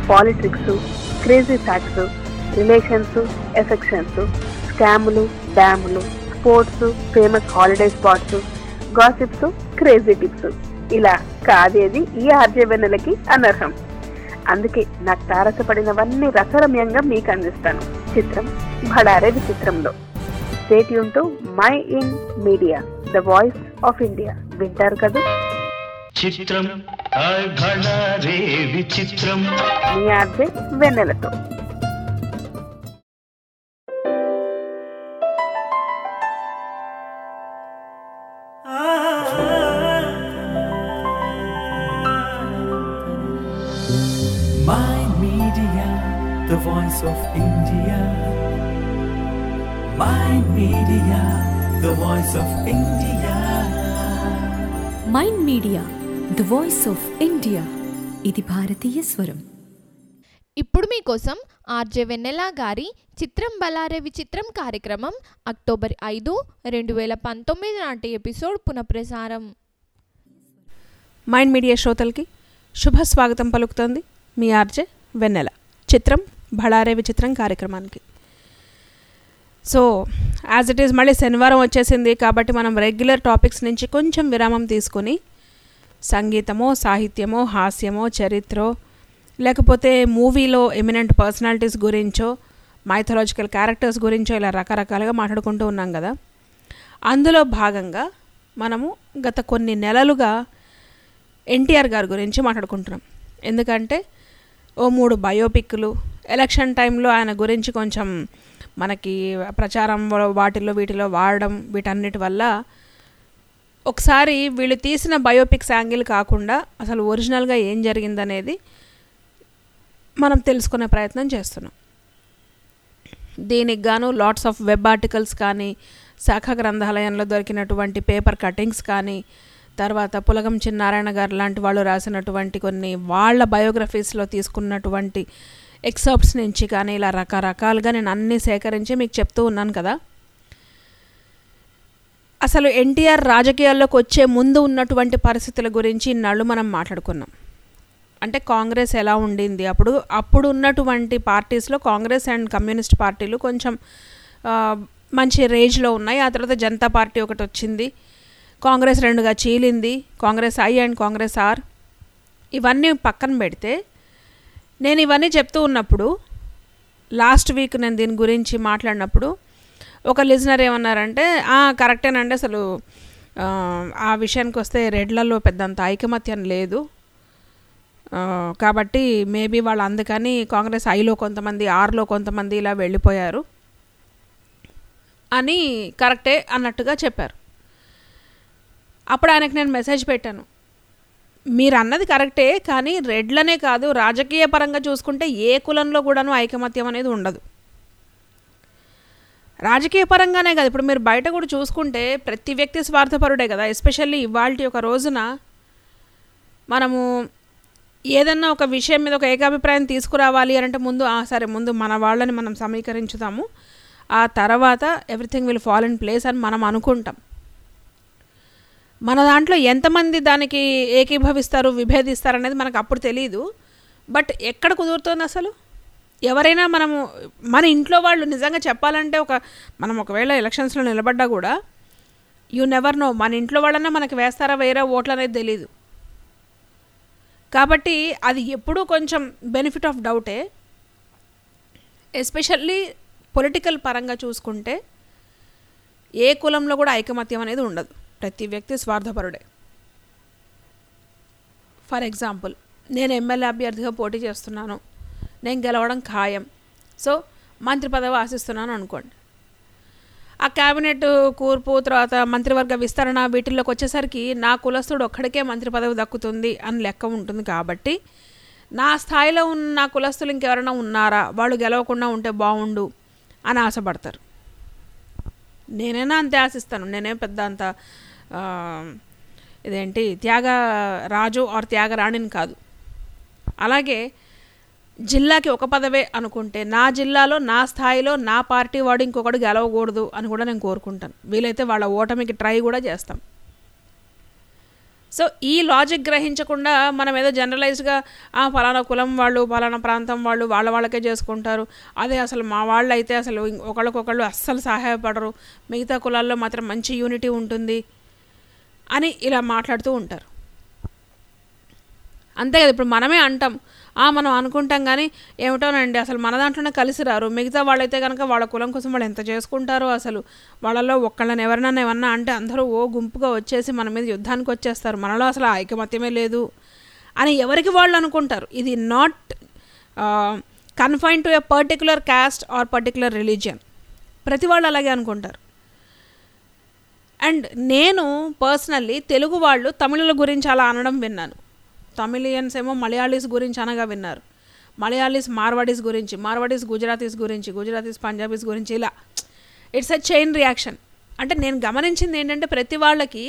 Politics crazy facts relations affections స్కాములు డ్యాములు sports famous holiday spots gossips crazy tips ఇలా కాదేది ఈ ఆర్జే వెన్నెలకి అనర్హం అందుకే నాకు తారసపడినవన్నీ రసరమ్యంగా మీకు అందిస్తాను చిత్రం భడారే విచిత్రంలో స్టేట్ యూన్ to Mind Media the voice of India వింటారు కదా చిత్రం హాయ్ భళా రే విచిత్రం మీ ఆర్జే వెన్నెలతో My Media, the voice of India. My Media, the voice of India. Mind media the voice of India ఇది భారతీయ స్వరం ఇప్పుడు మీకోసం ఆర్జే వెన్నెల గారి చిత్రం బలారే విచిత్రం కార్యక్రమం అక్టోబర్ ఐదు రెండు వేల పంతొమ్మిది నాటి ఎపిసోడ్ పునఃప్రసారం మైండ్ మీడియా శ్రోతలకి శుభ స్వాగతం పలుకుతోంది మీ ఆర్జే వెన్నెల చిత్రం భళారే విచిత్రం కార్యక్రమానికి సో యాజ్ ఇట్ ఈస్ మళ్ళీ శనివారం వచ్చేసింది కాబట్టి మనం రెగ్యులర్ టాపిక్స్ నుంచి కొంచెం విరామం తీసుకుని సంగీతమో సాహిత్యమో హాస్యమో చరిత్రో లేకపోతే మూవీలో ఎమినెంట్ పర్సనాలిటీస్ గురించో మైథలాజికల్ క్యారెక్టర్స్ గురించో ఇలా రకరకాలుగా మాట్లాడుకుంటూ ఉన్నాం కదా అందులో భాగంగా మనము గత కొన్ని నెలలుగా ఎన్టీఆర్ గారి గురించి మాట్లాడుకుంటున్నాం ఎందుకంటే ఓ మూడు బయోపిక్లు ఎలక్షన్ టైంలో ఆయన గురించి కొంచెం మనకి ప్రచారం వా- వాటిల్లో వీటిలో వాడడం వీటన్నిటి వల్ల ఒకసారి వీళ్ళు తీసిన బయోపిక్స్ యాంగిల్ కాకుండా అసలు ఒరిజినల్గా ఏం జరిగిందనేది మనం తెలుసుకునే ప్రయత్నం చేస్తున్నాం దీనికి గాను లాట్స్ ఆఫ్ వెబ్ ఆర్టికల్స్ కానీ శాఖ గ్రంథాలయంలో దొరికినటువంటి పేపర్ కటింగ్స్ కానీ తర్వాత పులగం చిన్నారాయణ గారు లాంటి వాళ్ళు రాసినటువంటి కొన్ని వాళ్ళ బయోగ్రఫీస్లో తీసుకున్నటువంటి ఎక్సర్ప్ట్స్ నుంచి కానీ ఇలా రకరకాలుగా నేను అన్నీ సేకరించి మీకు చెప్తూ ఉన్నాను కదా అసలు ఎన్టీఆర్ రాజకీయాల్లోకి వచ్చే ముందు ఉన్నటువంటి పరిస్థితుల గురించి ఇన్నాళ్ళు మనం మాట్లాడుకున్నాం అంటే కాంగ్రెస్ ఎలా ఉండింది అప్పుడు అప్పుడు ఉన్నటువంటి పార్టీస్లో కాంగ్రెస్ అండ్ కమ్యూనిస్ట్ పార్టీలు కొంచెం ఆ, మంచి రేంజ్లో ఉన్నాయి ఆ తర్వాత జనతా పార్టీ ఒకటి వచ్చింది కాంగ్రెస్ రెండుగా చీలింది Congress I and Congress R ఇవన్నీ పక్కన పెడితే నేను ఇవన్నీ చెప్తూ ఉన్నప్పుడు లాస్ట్ వీక్ నేను దీని గురించి మాట్లాడినప్పుడు ఒక లిజనర్ ఏమన్నారంటే "ఆ, కరెక్టేనండి అసలు ఆ, ఆ విషయానికి వస్తే రెడ్లలో పెద్దంత ఐకమత్యం లేదు ఆ, కాబట్టి మేబీ వాళ్ళు అందుకని కాంగ్రెస్ ఐలో కొంతమంది ఆర్లో కొంతమంది ఇలా వెళ్ళిపోయారు అని కరెక్టే అన్నట్టుగా చెప్పారు అప్పుడు ఆయనకు నేను మెసేజ్ పెట్టాను మీరు అన్నది కరెక్టే కానీ రెడ్లనే కాదు రాజకీయ పరంగా చూసుకుంటే ఏ కులంలో కూడాను ఐకమత్యం అనేది ఉండదు రాజకీయ పరంగానే కదా ఇప్పుడు మీరు బయట కూడా చూసుకుంటే ప్రతి వ్యక్తి స్వార్థపరుడే కదా ఎస్పెషల్లీ ఇవాళ ఒక రోజున మనము ఏదన్నా ఒక విషయం మీద ఒక ఏకాభిప్రాయం తీసుకురావాలి అని అంటే ముందు "ఆ, సరే ముందు మన వాళ్ళని మనం సమీకరించుదాము ఆ తర్వాత everything will fall in place అని మనం అనుకుంటాం మన దాంట్లో ఎంతమంది దానికి ఏకీభవిస్తారు విభేదిస్తారు అనేది మనకు అప్పుడు తెలియదు బట్ ఎక్కడ కుదురుతుంది అసలు ఎవరైనా మనము మన ఇంట్లో వాళ్ళు నిజంగా చెప్పాలంటే ఒక మనం ఒకవేళ ఎలక్షన్స్లో నిలబడ్డా కూడా యూ నెవర్ నో మన ఇంట్లో వాళ్ళన్నా మనకి వేస్తారా వేరే ఓట్లు అనేది తెలీదు కాబట్టి అది ఎప్పుడూ కొంచెం బెనిఫిట్ ఆఫ్ డౌటే ఎస్పెషల్లీ పొలిటికల్ పరంగా చూసుకుంటే ఏ కులంలో కూడా ఐకమత్యం అనేది ఉండదు ప్రతి వ్యక్తి స్వార్థపరుడే ఫర్ ఎగ్జాంపుల్ నేను ఎమ్మెల్యే అభ్యర్థిగా పోటీ చేస్తున్నాను నేను గెలవడం ఖాయం సో మంత్రి పదవి ఆశిస్తున్నాను అనుకోండి ఆ క్యాబినెట్ కూర్పు తర్వాత మంత్రివర్గ విస్తరణ వీటిల్లోకి వచ్చేసరికి నా కులస్తుడు ఒక్కడికే మంత్రి పదవి దక్కుతుంది అని లెక్క ఉంటుంది కాబట్టి నా స్థాయిలో ఉన్న నా కులస్తులు ఇంకెవరైనా ఉన్నారా వాళ్ళు గెలవకుండా ఉంటే బాగుండు అని ఆశపడతారు నేనైనా అంతే ఆశిస్తాను నేనేం పెద్ద అంత ఆ, ఇదేంటి త్యాగ రాజు ఆర్ త్యాగరాణిని కాదు అలాగే జిల్లాకి ఒక పదవే అనుకుంటే నా జిల్లాలో నా స్థాయిలో నా పార్టీ వాడు ఇంకొకడు గెలవకూడదు అని కూడా నేను కోరుకుంటాను వీలైతే వాళ్ళ ఓటమికి ట్రై కూడా చేస్తాం సో ఈ లాజిక్ గ్రహించకుండా మనం ఏదో జనరలైజ్గా ఆ ఫలానా కులం వాళ్ళు ఫలానా ప్రాంతం వాళ్ళు వాళ్ళ వాళ్ళకే చేసుకుంటారు అదే అసలు మా వాళ్ళు అయితే అసలు ఇం- ఒకళ్ళకొకళ్ళు అస్సలు సహాయపడరు మిగతా కులాల్లో మాత్రం మంచి యూనిటీ ఉంటుంది అని ఇలా మాట్లాడుతూ ఉంటారు అంతే కదా ఇప్పుడు మనమే అంటాం ఆ మనం అనుకుంటాం కానీ ఏమిటోనండి అసలు మన దాంట్లోనే కలిసి రారు మిగతా వాళ్ళైతే కనుక వాళ్ళ కులం కోసం వాళ్ళు ఎంత చేసుకుంటారో అసలు వాళ్ళలో ఒక్కళ్ళని ఎవరినైనా ఏమన్నా అంటే అందరూ ఓ గుంపుగా వచ్చేసి మన మీద యుద్ధానికి వచ్చేస్తారు మనలో అసలు ఆ ఐకమత్యమే లేదు అని ఎవరికి వాళ్ళు అనుకుంటారు ఇది not confine to a particular caste or particular religion ప్రతి వాళ్ళు అలాగే అనుకుంటారు అండ్ నేను పర్సనల్లీ తెలుగు వాళ్ళు తమిళుల గురించి అలా అనడం విన్నాను తమిళియన్స్ ఏమో మలయాళీస్ గురించి అనగా విన్నారు మలయాళీస్ మార్వాడీస్ గురించి మార్వాడీస్ గుజరాతీస్ గురించి గుజరాతీస్ పంజాబీస్ గురించి ఇలా ఇట్స్ అ చైన్ రియాక్షన్ అంటే నేను గమనించింది ఏంటంటే ప్రతి వాళ్ళకి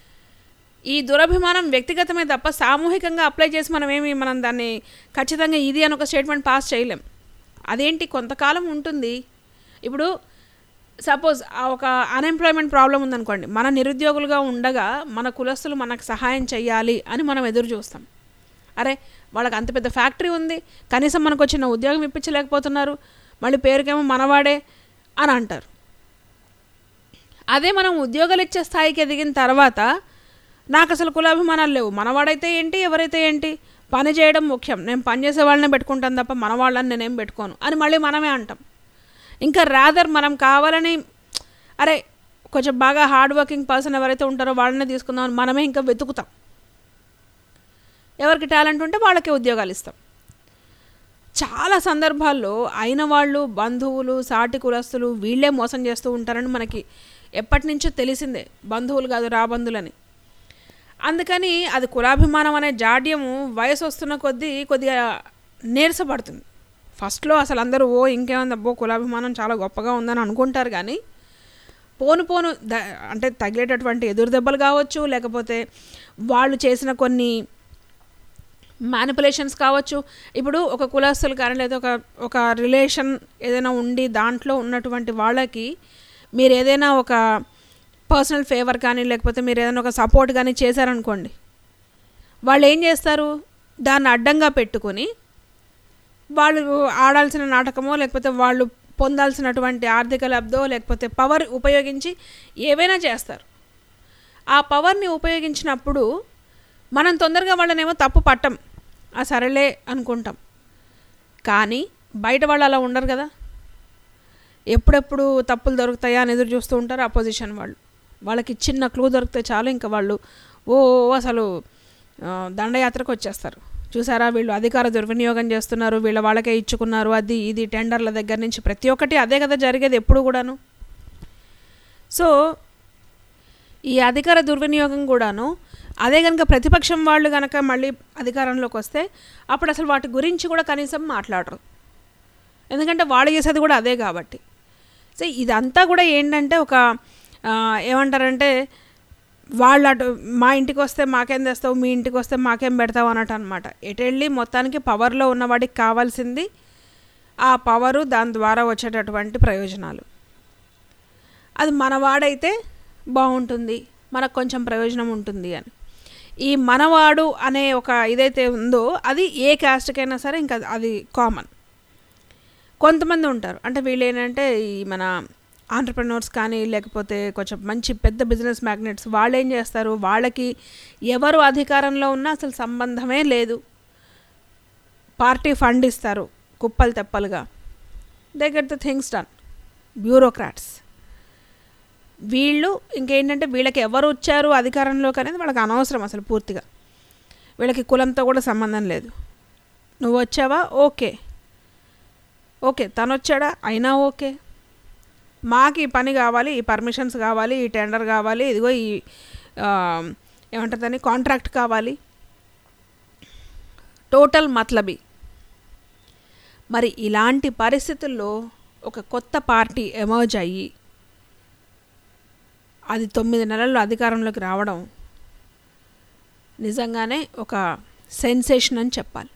ఈ దురభిమానం వ్యక్తిగతమే తప్ప సామూహికంగా అప్లై చేసి మనం ఏమి మనం దాన్ని ఖచ్చితంగా ఇది అని ఒక స్టేట్మెంట్ పాస్ చేయలేం అదేంటి కొంతకాలం ఉంటుంది ఇప్పుడు సపోజ్ ఒక అన్ఎంప్లాయ్మెంట్ ప్రాబ్లం ఉందనుకోండి మన నిరుద్యోగులుగా ఉండగా మన కులస్తులు మనకు సహాయం చేయాలి అని మనం ఎదురు చూస్తాం అరే వాళ్ళకి అంత పెద్ద ఫ్యాక్టరీ ఉంది కనీసం మనకు వచ్చిన ఉద్యోగం ఇప్పించలేకపోతున్నారు మళ్ళీ పేరుకేమో మనవాడే అని అంటారు అదే మనం ఉద్యోగాలు ఇచ్చే స్థాయికి ఎదిగిన తర్వాత నాకు అసలు కులాభిమానాలు లేవు మనవాడైతే ఏంటి ఎవరైతే ఏంటి పని చేయడం ముఖ్యం నేను పని చేసే వాళ్ళనే పెట్టుకుంటాను తప్ప మన వాళ్ళని నేనేం పెట్టుకోను అని మళ్ళీ మనమే అంటాం ఇంకా రాదర్ మనం కావాలని అరే కొంచెం బాగా హార్డ్ వర్కింగ్ పర్సన్ ఎవరైతే ఉంటారో వాళ్ళనే తీసుకుందాం అని మనమే ఇంకా వెతుకుతాం ఎవరికి టాలెంట్ ఉంటే వాళ్ళకే ఉద్యోగాలు ఇస్తాం చాలా సందర్భాల్లో అయిన వాళ్ళు బంధువులు సాటి కులస్తులు వీళ్ళే మోసం చేస్తూ ఉంటారని మనకి ఎప్పటి నుంచో తెలిసిందే బంధువులు కాదు రాబంధులని అందుకని అది కులాభిమానం అనే జాడ్యము వయసు వస్తున్న కొద్దీ కొద్దిగా నీరసపడుతుంది ఫస్ట్లో అసలు అందరూ ఓ ఇంకేముంది అబ్బో కులాభిమానం చాలా గొప్పగా ఉందని అనుకుంటారు కానీ పోను పోను ద అంటే తగిలేటటువంటి ఎదురు దెబ్బలు కావచ్చు లేకపోతే వాళ్ళు చేసిన కొన్ని మ్యానిపులేషన్స్ కావచ్చు ఇప్పుడు ఒక కులస్తులు కానీ లేదా ఒక ఒక రిలేషన్ ఏదైనా ఉండి దాంట్లో ఉన్నటువంటి వాళ్ళకి మీరు ఏదైనా ఒక పర్సనల్ ఫేవర్ కానీ లేకపోతే మీరు ఏదైనా ఒక సపోర్ట్ కానీ చేశారనుకోండి వాళ్ళు ఏం చేస్తారు దాన్ని అడ్డంగా పెట్టుకొని వాళ్ళు ఆడాల్సిన నాటకమో లేకపోతే వాళ్ళు పొందాల్సినటువంటి ఆర్థిక లబ్ధో లేకపోతే పవర్ ఉపయోగించి ఏవైనా చేస్తారు ఆ పవర్ని ఉపయోగించినప్పుడు మనం తొందరగా వాళ్ళనేమో తప్పు పట్టం ఆ సరేలే అనుకుంటాం కానీ బయట వాళ్ళు అలా ఉండరు కదా ఎప్పుడెప్పుడు తప్పులు దొరుకుతాయా అని ఎదురు చూస్తూ ఉంటారు అపోజిషన్ వాళ్ళు వాళ్ళకి చిన్న క్లూ దొరికితే చాలు ఇంకా వాళ్ళు ఓ అసలు ఆ, దండయాత్రకు వచ్చేస్తారు చూసారా వీళ్ళు అధికార దుర్వినియోగం చేస్తున్నారు వీళ్ళ వాళ్ళకే ఇచ్చుకున్నారు అది ఇది టెండర్ల దగ్గర నుంచి ప్రతి ఒక్కటి అదే కదా జరిగేది ఎప్పుడు కూడాను సో ఈ అధికార దుర్వినియోగం కూడాను అదే కనుక ప్రతిపక్షం వాళ్ళు కనుక మళ్ళీ అధికారంలోకి వస్తే అప్పుడు అసలు వాటి గురించి కూడా కనీసం మాట్లాడరు ఎందుకంటే వాళ్ళు చేసేది కూడా అదే కాబట్టి సో ఇదంతా కూడా ఏంటంటే ఒక ఆ, ఏమంటారంటే వాళ్ళు అటు మా ఇంటికి వస్తే మాకేం తెస్తావు మీ ఇంటికి వస్తే మాకేం పెడతావు అన్నట్టు అనమాట ఎటు వెళ్ళి మొత్తానికి పవర్లో ఉన్నవాడికి కావాల్సింది ఆ పవరు దాని ద్వారా వచ్చేటటువంటి ప్రయోజనాలు అది మనవాడైతే బాగుంటుంది మనకు కొంచెం ప్రయోజనం ఉంటుంది అని ఈ మనవాడు అనే ఒక ఇదైతే ఉందో అది ఏ క్యాస్ట్కైనా సరే ఇంకా అది కామన్ కొంతమంది ఉంటారు అంటే వీళ్ళు ఏంటంటే ఈ మన ఆంటర్ప్రినర్స్ కానీ లేకపోతే కొంచెం మంచి పెద్ద బిజినెస్ మ్యాగ్నెట్స్ వాళ్ళు ఏం చేస్తారు వాళ్ళకి ఎవరు అధికారంలో ఉన్నా అసలు సంబంధమే లేదు పార్టీ ఫండ్ ఇస్తారు కుప్పలు తెప్పలుగా they get the things done bureaucrats వీళ్ళు ఇంకేంటంటే వీళ్ళకి ఎవరు వచ్చారు అధికారంలోకి అనేది వాళ్ళకి అనవసరం అసలు పూర్తిగా వీళ్ళకి కులంతో కూడా సంబంధం లేదు నువ్వు వచ్చావా ఓకే ఓకే తను వచ్చాడా అయినా ఓకే మాకు ఈ పని కావాలి ఈ పర్మిషన్స్ కావాలి ఈ టెండర్ కావాలి ఇదిగో ఈ ఆ, ఏమంటుందని కాంట్రాక్ట్ కావాలి టోటల్ మత్లబీ మరి ఇలాంటి పరిస్థితుల్లో ఒక కొత్త పార్టీ ఎమర్జ్ అయ్యి అది తొమ్మిది నెలల్లో అధికారంలోకి రావడం నిజంగానే ఒక సెన్సేషన్ అని చెప్పాలి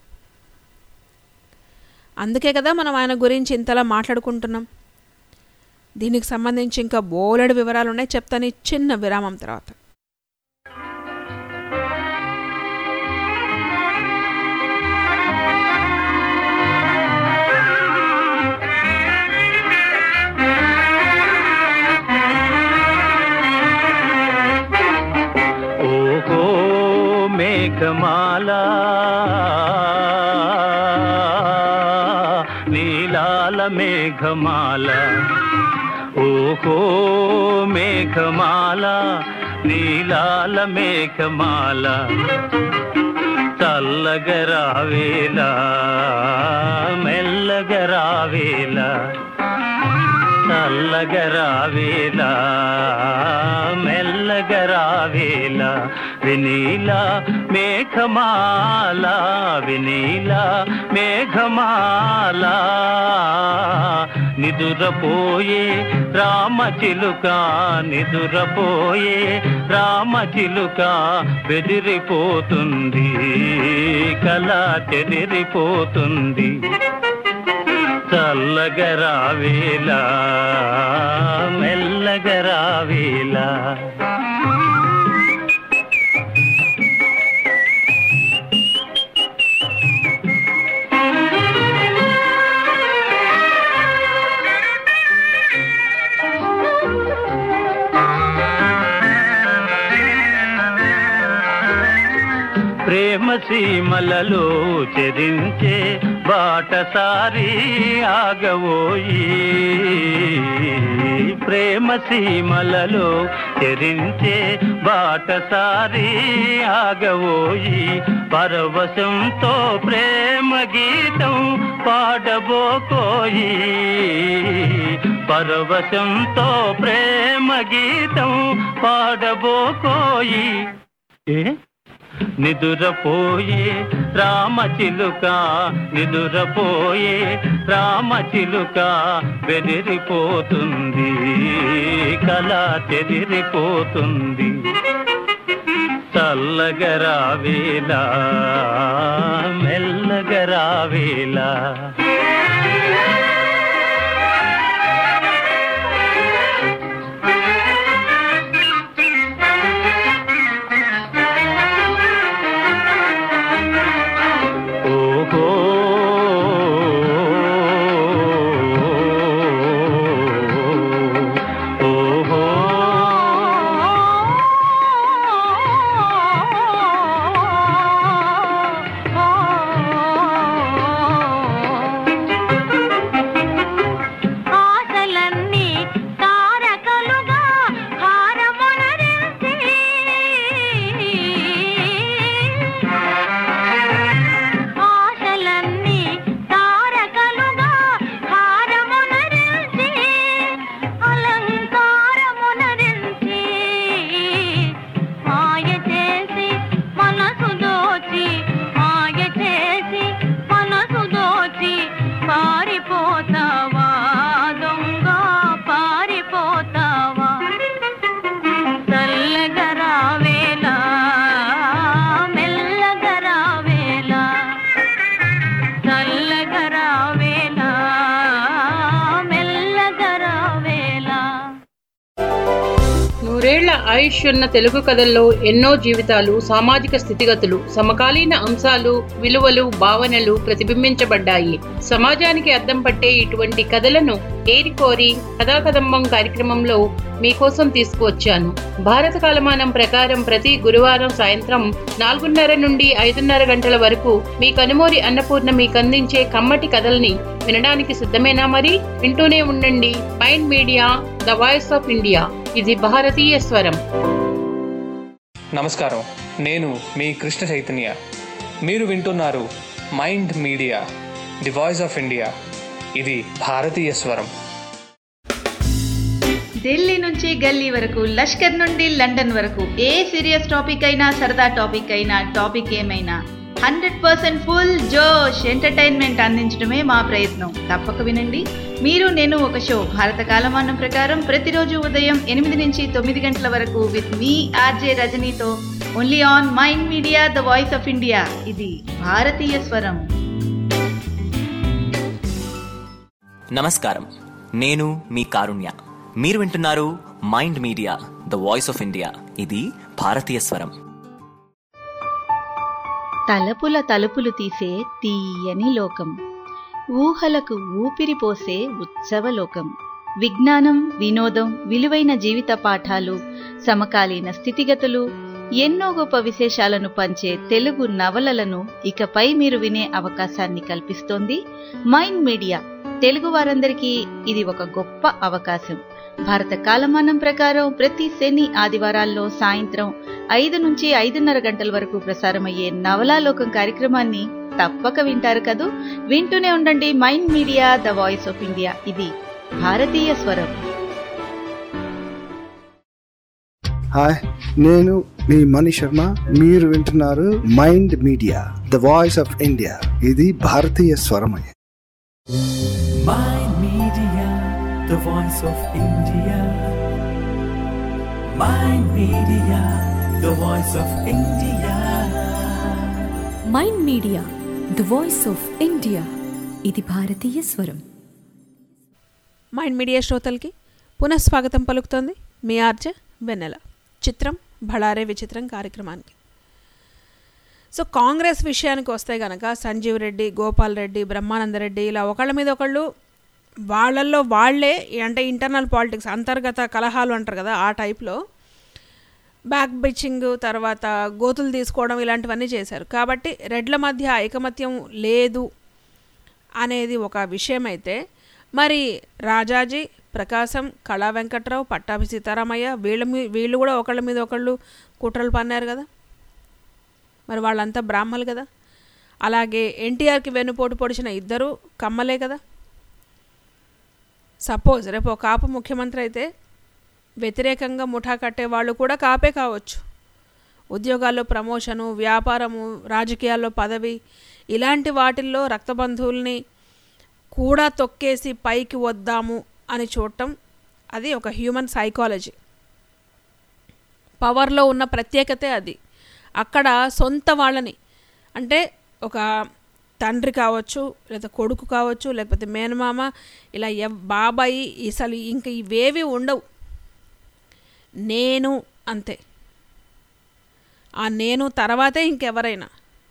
అందుకే కదా మనం ఆయన గురించి ఇంతలా మాట్లాడుకుంటున్నాం దీనికి సంబంధించి ఇంకా బోలెడు వివరాలు ఉన్నాయి చెప్తాను ఈ చిన్న విరామం తర్వాత మేఘమాల నీలాల మేఘమాల ఓహో మేఘమాల నీలాల మేఘమాల చల్లగరావేలా మెల్లగరావేలా చల్లగరావేలా మెల్లగరావేలా వినీల మేఘమాల వినీల మేఘమాల నిదురపోయే రామచిలుక నిదురపోయే రామచిలుక బెదిరిపోతుంది కళ చెదిరిపోతుంది చల్లగరావేలా మెల్లగరావేలా ప్రేమ సీమలలో చెరించే బాటసారి ఆగవోయి ప్రేమ సీమలలో చెరించే బాటసారి ఆగవోయి పరవశంతో ప్రేమ గీతం పాడబోకోయి పరవశంతో ప్రేమ గీతం పాడబోకోయి ఏ నిదురపోయే రామచిలుక నిదురపోయే రామచిలుక బెదిరిపోతుంది కళ చెదిరిపోతుంది చల్లగరావేలా మెల్లగరావేలా ఓహో ఓహో ఆశలన్నీ తారకలుగా హారమునరించి ఆశలన్నీ తారకలుగా హారమునరించి అలంకారమునరించి మాయ చేసి మనసు దోచి మాయ చేసి మనసు దోచి పారిపోతావా దొంగ పారిపోతావా చల్లగరావేలా మెల్లగరావేలా చల్లగరావేలా మెల్లగరావేలా నూరేళ్ల ఆయుష్ ఉన్న తెలుగు కథల్లో ఎన్నో జీవితాలు సామాజిక స్థితిగతులు సమకాలీన అంశాలు విలువలు భావనలు ప్రతిబింబించబడ్డాయి సమాజానికి అద్దం పట్టే ఇటువంటి కథలను ఏరికోరి కథాకదంబం కార్యక్రమంలో మీకోసం తీసుకువచ్చాను భారత కాలమానం ప్రకారం ప్రతి గురువారం సాయంత్రం నాలుగున్నర నుండి ఐదున్నర గంటల వరకు మీ కనుమూరి అన్నపూర్ణ మీకు అందించే కమ్మటి కథల్ని వినడానికి సిద్ధమేనా మరి వింటూనే ఉండండి Mind media the voice of India ఇది భారతీయ స్వరం నమస్కారం నేను మీ కృష్ణ చైతన్య మీరు వింటున్నారు Mind media the voice of India ఇది భారతీయ స్వరం ఢిల్లీ నుంచి గల్లీ వరకు లష్కర్ నుండి లండన్ వరకు ఏ సీరియస్ టాపిక్ అయినా సరదా టాపిక్ అయినా టాపిక్ ఏమైనా హండ్రెడ్ పర్సెంట్ ఫుల్ జోష్ ఎంటర్టైన్మెంట్ అందించడమే మా ప్రయత్నం తప్పక వినండి మీరు నేను ఒక షో భారత కాలమానం ప్రకారం ప్రతిరోజు ఉదయం ఎనిమిది నుంచి తొమ్మిది గంటల వరకు విత్ మీ ఆర్జే రజనీతో only on Mind media the voice of India ఇది భారతీయ స్వరం నమస్కారం నేను మీ కారుణ్య మీరు వింటున్నారు Mind media the voice of India ఇది భారతీయ స్వరం తలపుల తలుపులు తీసే తీయని లోకం ఊహలకు ఊపిరి పోసే ఉత్సవలోకం విజ్ఞానం వినోదం విలువైన జీవిత పాఠాలు సమకాలీన స్థితిగతులు ఎన్నో గొప్ప విశేషాలను పంచే తెలుగు నవలలను ఇకపై మీరు వినే అవకాశాన్ని కల్పిస్తోంది మైండ్ మీడియా తెలుగు వారందరికీ ఇది ఒక గొప్ప అవకాశం భారత కాలమానం ప్రకారం ప్రతి శని ఆదివారాల్లో సాయంత్రం ఐదు నుంచి ఐదున్నర గంటల వరకు ప్రసారమయ్యే నవలాలోకం కార్యక్రమాన్ని తప్పక వింటారు కదూ వింటూనే ఉండండి Mind media the voice of India ఇది భారతీయ స్వరం హాయ్ నేను మీ మణి శర్మ మీరు వింటున్నారు Mind media the voice of India ఇది భారతీయ స్వరమయ Mind Media, the voice of India. Mind Media, the voice of India. Mind media the voice of India ఇది భారతీయ స్వరం మైండ్ మీడియా శ్రోతలకి పునఃస్వాగతం పలుకుతోంది మీ ఆర్జే వెన్నెల చిత్రం భళారే విచిత్రం కార్యక్రమానికి సో కాంగ్రెస్ విషయానికి వస్తే గనక సంజీవ్ రెడ్డి గోపాల్ రెడ్డి బ్రహ్మానందరెడ్డి ఇలా ఒకళ్ళ మీద ఒకళ్ళు వాళ్ళల్లో వాళ్ళే అంటే ఇంటర్నల్ పాలిటిక్స్ అంతర్గత కలహాలు అంటారు కదా ఆ టైప్లో బ్యాక్ బిచ్చింగ్ తర్వాత గోతులు తీసుకోవడం ఇలాంటివన్నీ చేశారు కాబట్టి రెడ్ల మధ్య ఐకమత్యం లేదు అనేది ఒక విషయం అయితే మరి రాజాజీ ప్రకాశం కళా వెంకట్రావు పట్టాభి సీతారామయ్య వీళ్ళ మీ వీళ్ళు కూడా ఒకళ్ళ మీద ఒకళ్ళు కుట్రలు పన్నారు కదా మరి వాళ్ళంతా బ్రాహ్మలు కదా అలాగే ఎన్టీఆర్కి వెన్నుపోటు పొడిచిన ఇద్దరు కమ్మలే కదా సపోజ్ రేపు ఒక కాపు ముఖ్యమంత్రి అయితే వ్యతిరేకంగా ముఠా కట్టే వాళ్ళు కూడా కాపే కావచ్చు ఉద్యోగాల్లో ప్రమోషను వ్యాపారము రాజకీయాల్లో పదవి ఇలాంటి వాటిల్లో రక్తబంధువుల్ని కూడా తొక్కేసి పైకి వద్దాము అని చూడటం అది ఒక హ్యూమన్ సైకాలజీ పవర్లో ఉన్న ప్రత్యేకతే అది అక్కడ సొంత వాళ్ళని అంటే ఒక తండ్రి కావచ్చు లేదా కొడుకు కావచ్చు లేకపోతే మేనమామ ఇలా ఎవ్ బాబాయి అసలు ఇంక ఇవేవి ఉండవు నేను అంతే ఆ నేను తర్వాతే ఇంకెవరైనా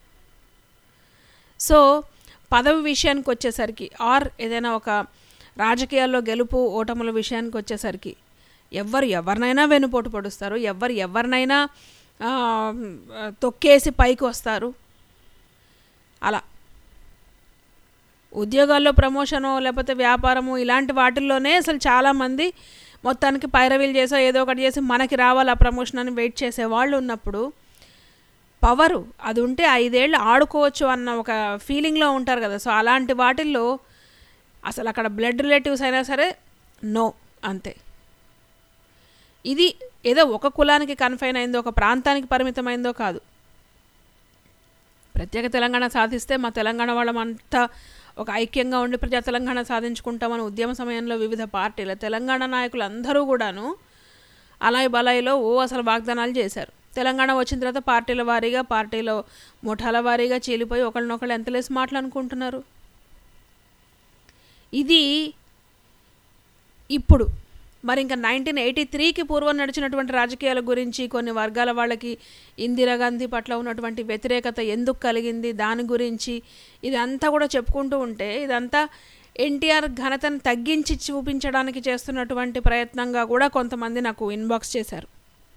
సో పదవి విషయానికి వచ్చేసరికి ఆర్ ఏదైనా ఒక రాజకీయాల్లో గెలుపు ఓటముల విషయానికి వచ్చేసరికి ఎవరు ఎవరినైనా వెనుపోటు పొడుస్తారు ఎవరు ఎవరినైనా ఆ, తొక్కేసి పైకి వస్తారు అలా ఉద్యోగాల్లో ప్రమోషను లేకపోతే వ్యాపారము ఇలాంటి వాటిల్లోనే అసలు చాలామంది మొత్తానికి పైరవీలు చేసో ఏదో ఒకటి చేసి మనకి రావాలి ఆ ప్రమోషన్ అని వెయిట్ చేసే వాళ్ళు ఉన్నప్పుడు పవరు అది ఉంటే ఐదేళ్ళు ఆడుకోవచ్చు అన్న ఒక ఫీలింగ్లో ఉంటారు కదా సో అలాంటి వాటిల్లో అసలు అక్కడ బ్లడ్ రిలేటివ్స్ అయినా సరే నో అంతే ఇది ఏదో ఒక కులానికి కన్ఫైన్ అయిందో ఒక ప్రాంతానికి పరిమితమైందో కాదు ప్రత్యేక తెలంగాణ సాధిస్తే మా తెలంగాణ వాళ్ళమంతా ఒక ఐక్యంగా ఉండి ప్రజా తెలంగాణ సాధించుకుంటామని ఉద్యమ సమయంలో వివిధ పార్టీల తెలంగాణ నాయకులు అందరూ కూడాను అలాయి బలాయిలో ఓ అసలు వాగ్దానాలు చేశారు తెలంగాణ వచ్చిన తర్వాత పార్టీల వారీగా పార్టీలో ముఠాల వారీగా చీలిపోయి ఒకళ్ళనొకళ్ళు ఎంత లేసి మాట్లాడుకుంటున్నారు ఇది ఇప్పుడు మరి ఇంకా నైన్టీన్ ఎయిటీ త్రీకి పూర్వం నడిచినటువంటి రాజకీయాల గురించి కొన్ని వర్గాల వాళ్ళకి ఇందిరాగాంధీ పట్ల ఉన్నటువంటి వ్యతిరేకత ఎందుకు కలిగింది దాని గురించి ఇదంతా కూడా చెప్పుకుంటూ ఉంటే ఇదంతా ఎన్టీఆర్ ఘనతను తగ్గించి చూపించడానికి చేస్తున్నటువంటి ప్రయత్నంగా కూడా కొంతమంది నాకు ఇన్బాక్స్ చేశారు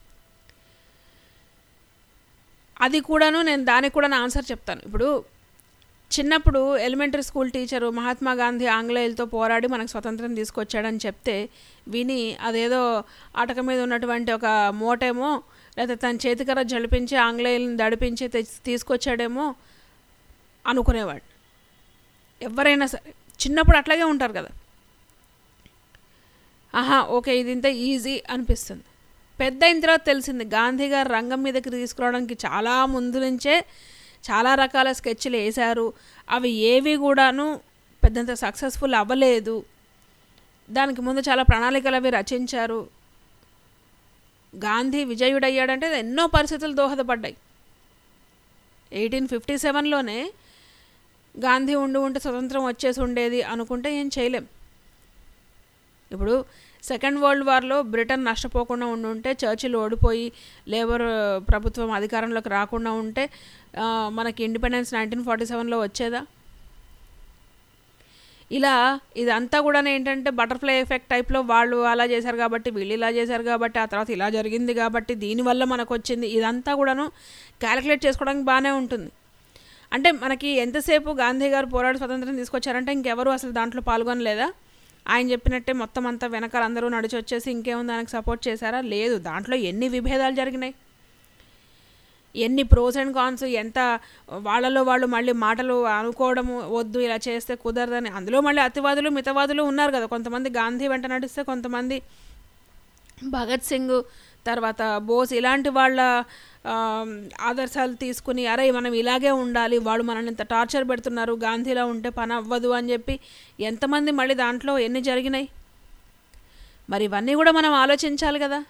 అది కూడాను నేను దానికి కూడా నా ఆన్సర్ చెప్తాను ఇప్పుడు చిన్నప్పుడు elementary school teacher Mahatma Gandhi ఆంగ్లేయులతో పోరాడి మనకు స్వతంత్రం తీసుకొచ్చాడని చెప్తే విని అదేదో ఆటక మీద ఉన్నటువంటి ఒక మోటేమో లేదా తన చేతికర్ర జడిపించి ఆంగ్లేయులను దడిపించి తెచ్చి- తీసుకొచ్చాడేమో అనుకునేవాడు ఎవరైనా సరే చిన్నప్పుడు అట్లాగే ఉంటారు కదా ఆహా ఓకే ఇది ఇంత ఈజీ అనిపిస్తుంది పెద్ద అయిన తర్వాత తెలిసింది గాంధీ గారు రంగం మీదకి తీసుకురావడానికి చాలా ముందు నుంచే చాలా రకాల స్కెచ్లు వేశారు అవి ఏవి కూడాను పెద్దంత సక్సెస్ఫుల్ అవ్వలేదు దానికి ముందు చాలా ప్రణాళికలు అవి రచించారు గాంధీ విజయుడయ్యాడంటే ఎన్నో పరిస్థితులు దోహదపడ్డాయి ఎయిటీన్ ఫిఫ్టీ సెవెన్లోనే గాంధీ ఉండి ఉంటే స్వతంత్రం వచ్చేసి ఉండేది అనుకుంటే ఏం చేయలేం ఇప్పుడు సెకండ్ వరల్డ్ వార్లో బ్రిటన్ నష్టపోకుండా ఉండి ఉంటే చర్చిల్ ఓడిపోయి లేబర్ ప్రభుత్వం అధికారంలోకి రాకుండా ఉంటే ఆ, మనకి ఇండిపెండెన్స్ నైన్టీన్ ఫార్టీ సెవెన్లో వచ్చేదా ఇలా ఇదంతా కూడా ఏంటంటే బటర్ఫ్లై ఎఫెక్ట్ టైప్లో వాళ్ళు అలా చేశారు కాబట్టి వీళ్ళు ఇలా చేశారు కాబట్టి ఆ తర్వాత ఇలా జరిగింది కాబట్టి దీనివల్ల మనకు వచ్చింది ఇదంతా కూడాను క్యాలిక్యులేట్ చేసుకోవడానికి బాగానే ఉంటుంది అంటే మనకి ఎంతసేపు గాంధీ గారు పోరాడు స్వతంత్రం తీసుకొచ్చారంటే ఇంకెవరు అసలు దాంట్లో పాల్గొనలేదా ఆయన చెప్పినట్టే మొత్తం అంతా వెనకాల అందరూ నడిచి వచ్చేసి ఇంకేముంది దానికి సపోర్ట్ చేశారా లేదు దాంట్లో ఎన్ని విభేదాలు జరిగినాయి ఎన్ని ప్రోస్ అండ్ కాన్స్ ఎంత వాళ్ళలో వాళ్ళు మళ్ళీ మాటలు అనుకోవడము వద్దు ఇలా చేస్తే కుదరదని అందులో మళ్ళీ అతివాదులు మితవాదులు ఉన్నారు కదా కొంతమంది గాంధీ వెంట నడిస్తే కొంతమంది భగత్ సింగ్ తర్వాత బోస్ ఇలాంటి వాళ్ళ ఆ, ఆదర్శాలు తీసుకుని అరే మనం ఇలాగే ఉండాలి వాళ్ళు మనల్ని ఇంత టార్చర్ పెడుతున్నారు గాంధీలా ఉంటే పని అవ్వదు అని చెప్పి ఎంతమంది మళ్ళీ దాంట్లో ఎన్ని జరిగినాయి మరి ఇవన్నీ కూడా మనం ఆలోచించాలి కదా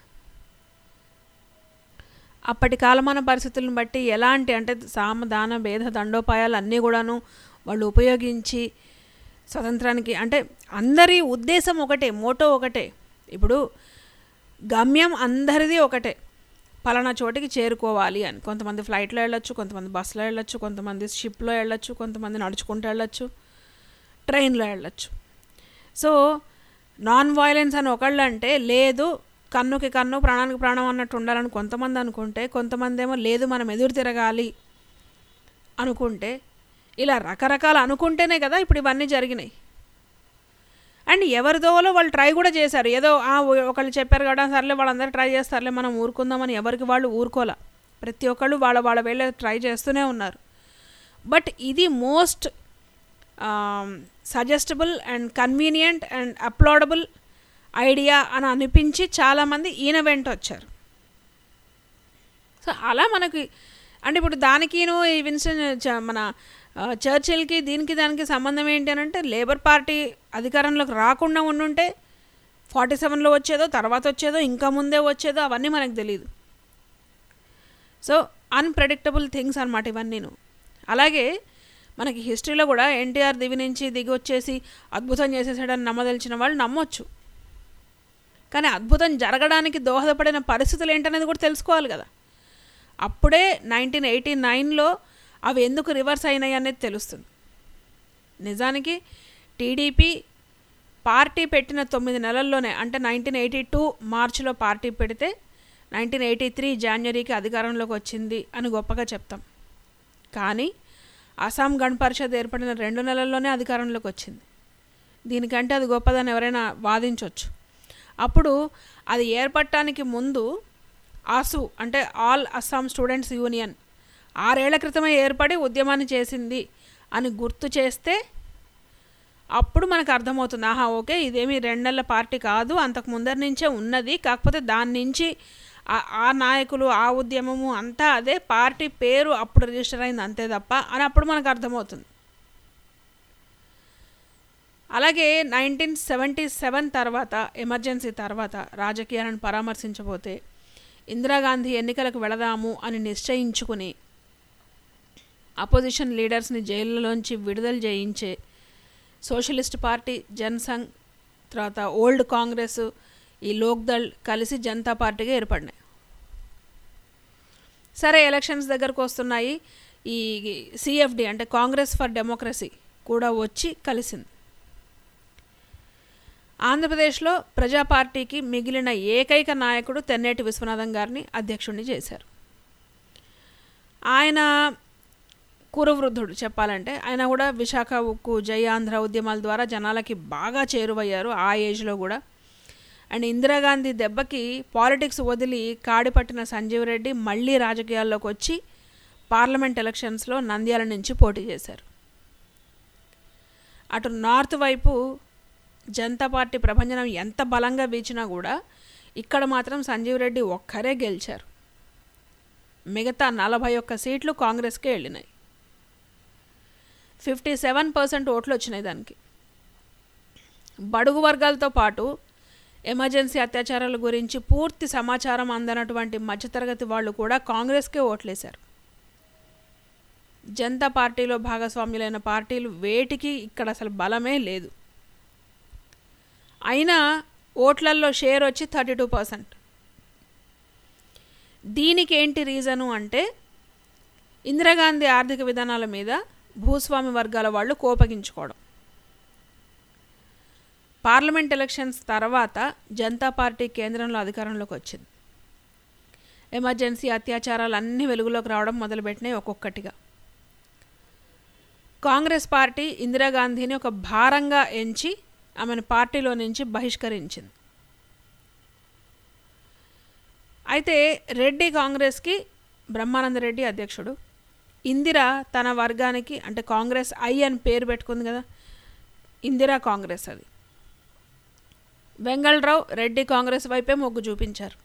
అప్పటి కాలమాన పరిస్థితులను బట్టి ఎలాంటి అంటే సామ దాన భేద దండోపాయాలు అన్నీ కూడాను వాళ్ళు ఉపయోగించి స్వతంత్రానికి అంటే అందరి ఉద్దేశం ఒకటే మోటో ఒకటే ఇప్పుడు గమ్యం అందరిది ఒకటే పలానా చోటికి చేరుకోవాలి అని కొంతమంది ఫ్లైట్లో వెళ్ళొచ్చు కొంతమంది బస్సులో వెళ్ళొచ్చు కొంతమంది షిప్లో వెళ్ళొచ్చు కొంతమంది నడుచుకుంటూ వెళ్ళొచ్చు ట్రైన్లో వెళ్ళొచ్చు సో నాన్ వైలెన్స్ అని ఒకళ్ళు అంటే లేదు కన్నుకి కన్ను ప్రాణానికి ప్రాణం అన్నట్టు ఉండాలని కొంతమంది అనుకుంటే కొంతమంది ఏమో లేదు మనం ఎదురు తిరగాలి అనుకుంటే ఇలా రకరకాల అనుకుంటేనే కదా ఇప్పుడు ఇవన్నీ జరిగినాయి అండ్ ఎవరిదోలో వాళ్ళు ట్రై కూడా చేశారు ఏదో ఆ ఓ- ఒకళ్ళు చెప్పారు కదా సర్లే వాళ్ళందరూ ట్రై చేస్తారులే మనం ఊరుకుందామని ఎవరికి వాళ్ళు ఊరుకోలే ప్రతి ఒక్కళ్ళు వాళ్ళ వాళ్ళ వెళ్ళే ట్రై చేస్తూనే ఉన్నారు బట్ ఇది most suggestable and convenient and uploadable idea అని అనిపించి చాలామంది ఈయన వెంట వచ్చారు సో అలా మనకి అంటే ఇప్పుడు దానికిను ఈ విన్స్టన్ చ- మన ఆ, చర్చిల్కి దీనికి దానికి సంబంధం ఏంటి అని అంటే లేబర్ పార్టీ అధికారంలోకి రాకుండా ఉండుంటే ఫార్టీ సెవెన్లో వచ్చేదో తర్వాత వచ్చేదో ఇంకా ముందే వచ్చేదో అవన్నీ మనకు తెలియదు సో అన్ప్రెడిక్టబుల్ థింగ్స్ అనమాట ఇవన్నీను అలాగే మనకి హిస్టరీలో కూడా ఎన్టీఆర్ దివి నుంచి దిగి వచ్చేసి అద్భుతం చేసేసాడని నమ్మదలిచిన వాళ్ళు నమ్మొచ్చు కానీ అద్భుతం జరగడానికి దోహదపడిన పరిస్థితులు ఏంటనేది కూడా తెలుసుకోవాలి కదా అప్పుడే నైన్టీన్ ఎయిటీ నైన్లో అవి ఎందుకు రివర్స్ అయినాయి అనేది తెలుస్తుంది నిజానికి టీడీపీ పార్టీ పెట్టిన తొమ్మిది నెలల్లోనే అంటే నైన్టీన్ ఎయిటీ టూ మార్చిలో పార్టీ పెడితే నైన్టీన్ ఎయిటీ త్రీ జాన్వరికి అధికారంలోకి వచ్చింది అని గొప్పగా చెప్తాం కానీ అస్సాం గణ పరిషత్ ఏర్పడిన రెండు నెలల్లోనే అధికారంలోకి వచ్చింది దీనికంటే అది గొప్పదని ఎవరైనా వాదించవచ్చు అప్పుడు అది ఏర్పడటానికి ముందు ఆసు అంటే ఆల్ అస్సాం స్టూడెంట్స్ యూనియన్ ఆరేళ్ల క్రితమే ఏర్పడి ఉద్యమాన్ని చేసింది అని గుర్తు చేస్తే అప్పుడు మనకు అర్థమవుతుంది ఆహా ఓకే ఇదేమి రెండు నెలల పార్టీ కాదు అంతకు ముందరి నుంచే ఉన్నది కాకపోతే దాని నుంచి ఆ- ఆ నాయకులు ఆ ఉద్యమము అంతా అదే పార్టీ పేరు అప్పుడు రిజిస్టర్ అయింది అంతే తప్ప అని అప్పుడు మనకు అర్థమవుతుంది అలాగే నైన్టీన్ సెవెంటీ సెవెన్ తర్వాత ఎమర్జెన్సీ తర్వాత రాజకీయాలను పరామర్శించబోతే ఇందిరాగాంధీ ఎన్నికలకు వెళదాము అని నిశ్చయించుకుని అపోజిషన్ లీడర్స్ని జైల్లోంచి విడుదల చేయించే సోషలిస్ట్ పార్టీ జనసంఘ్ తర్వాత ఓల్డ్ కాంగ్రెస్ ఈ లోక్దళ్ కలిసి జనతా పార్టీగా ఏర్పడినాయి సరే ఎలక్షన్స్ దగ్గరకు వస్తున్నాయి ఈ సిఎఫ్డి అంటే కాంగ్రెస్ ఫర్ డెమోక్రసీ కూడా వచ్చి కలిసింది ఆంధ్రప్రదేశ్లో ప్రజా పార్టీకి మిగిలిన ఏకైక నాయకుడు తెన్నేటి విశ్వనాథం గారిని అధ్యక్షుడిని చేశారు ఆయన కురవృద్ధుడు చెప్పాలంటే ఆయన కూడా విశాఖ ఉక్కు జై ఆంధ్ర ఉద్యమాల ద్వారా జనాలకి బాగా చేరువయ్యారు ఆ ఏజ్లో కూడా అండ్ ఇందిరాగాంధీ దెబ్బకి పాలిటిక్స్ వదిలి కాడిపట్టిన సంజీవ్ రెడ్డి మళ్ళీ రాజకీయాల్లోకి వచ్చి పార్లమెంట్ ఎలక్షన్స్లో నంద్యాల నుంచి పోటీ చేశారు అటు నార్త్ వైపు జనతా పార్టీ ప్రభంజనం ఎంత బలంగా వీచినా కూడా ఇక్కడ మాత్రం సంజీవ్ రెడ్డి ఒక్కరే గెలిచారు మిగతా నలభై ఒక్క సీట్లు కాంగ్రెస్కే వెళ్ళినాయి ఫిఫ్టీ సెవెన్ పర్సెంట్ ఓట్లు వచ్చినాయి దానికి బడుగు వర్గాలతో పాటు ఎమర్జెన్సీ అత్యాచారాల గురించి పూర్తి సమాచారం అందనటువంటి మధ్యతరగతి వాళ్ళు కూడా కాంగ్రెస్కే ఓట్లేశారు జనతా పార్టీలో భాగస్వామ్యులైన పార్టీలు వేటికి ఇక్కడ అసలు బలమే లేదు అయినా ఓట్లల్లో షేర్ వచ్చి థర్టీ టూ పర్సెంట్ దీనికి ఏంటి రీజను అంటే ఇందిరాగాంధీ ఆర్థిక విధానాల మీద భూస్వామి వర్గాల వాళ్ళు కోపగించుకోవడం పార్లమెంట్ ఎలక్షన్స్ తర్వాత జనతా పార్టీ కేంద్రంలో అధికారంలోకి వచ్చింది ఎమర్జెన్సీ అత్యాచారాలు అన్నీ వెలుగులోకి రావడం మొదలుపెట్టినాయి ఒక్కొక్కటిగా కాంగ్రెస్ పార్టీ ఇందిరాగాంధీని ఒక భారంగా ఎంచి ఆమెను పార్టీలో నుంచి బహిష్కరించింది అయితే రెడ్డి కాంగ్రెస్కి బ్రహ్మానంద రెడ్డి అధ్యక్షుడు ఇందిర తన వర్గానికి అంటే కాంగ్రెస్ ఐ అని పేరు పెట్టుకుంది కదా ఇందిరా కాంగ్రెస్ అది వెంగళరావు రెడ్డి కాంగ్రెస్ వైపే మొగ్గు చూపించారు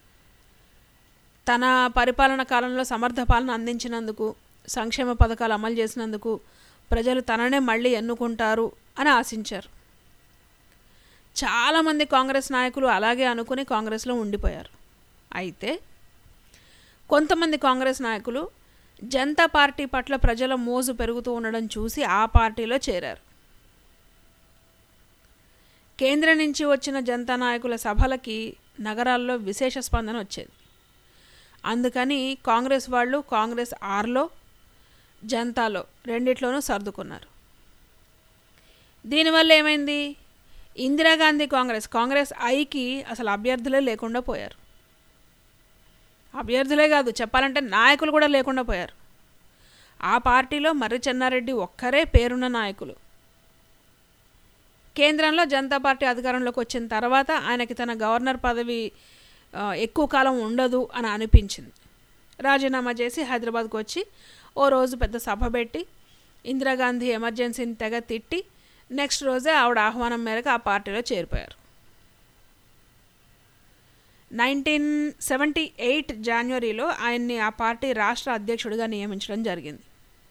తన పరిపాలన కాలంలో సమర్థ పాలన అందించినందుకు సంక్షేమ పథకాలు అమలు చేసినందుకు ప్రజలు తననే మళ్ళీ ఎన్నుకుంటారు అని ఆశించారు చాలామంది కాంగ్రెస్ నాయకులు అలాగే అనుకుని కాంగ్రెస్లో ఉండిపోయారు అయితే కొంతమంది కాంగ్రెస్ నాయకులు జనతా పార్టీ పట్ల ప్రజల మోజు పెరుగుతూ ఉండడం చూసి ఆ పార్టీలో చేరారు కేంద్రం నుంచి వచ్చిన జనతా నాయకుల సభలకి నగరాల్లో విశేష స్పందన వచ్చేది అందుకని కాంగ్రెస్ వాళ్ళు కాంగ్రెస్ ఆర్లో జనతాలో రెండిట్లోనూ సర్దుకున్నారు దీనివల్ల ఏమైంది ఇందిరాగాంధీ కాంగ్రెస్ కాంగ్రెస్ ఐకి అసలు అభ్యర్థులే లేకుండా పోయారు అభ్యర్థులే కాదు చెప్పాలంటే నాయకులు కూడా లేకుండా పోయారు ఆ పార్టీలో మర్రి చెన్నారెడ్డి ఒక్కరే పేరున్న నాయకులు కేంద్రంలో జనతా పార్టీ అధికారంలోకి వచ్చిన తర్వాత ఆయనకి తన గవర్నర్ పదవి ఆ, ఎక్కువ కాలం ఉండదు అని అనిపించింది రాజీనామా చేసి హైదరాబాద్కు వచ్చి ఓ రోజు పెద్ద సభ పెట్టి ఇందిరాగాంధీ ఎమర్జెన్సీని తెగ తిట్టి నెక్స్ట్ రోజే ఆవిడ ఆహ్వానం మేరకు ఆ పార్టీలో చేరిపోయారు నైన్టీన్ సెవెంటీ ఎయిట్ జనవరిలో ఆయన్ని ఆ పార్టీ రాష్ట్ర అధ్యక్షుడిగా నియమించడం జరిగింది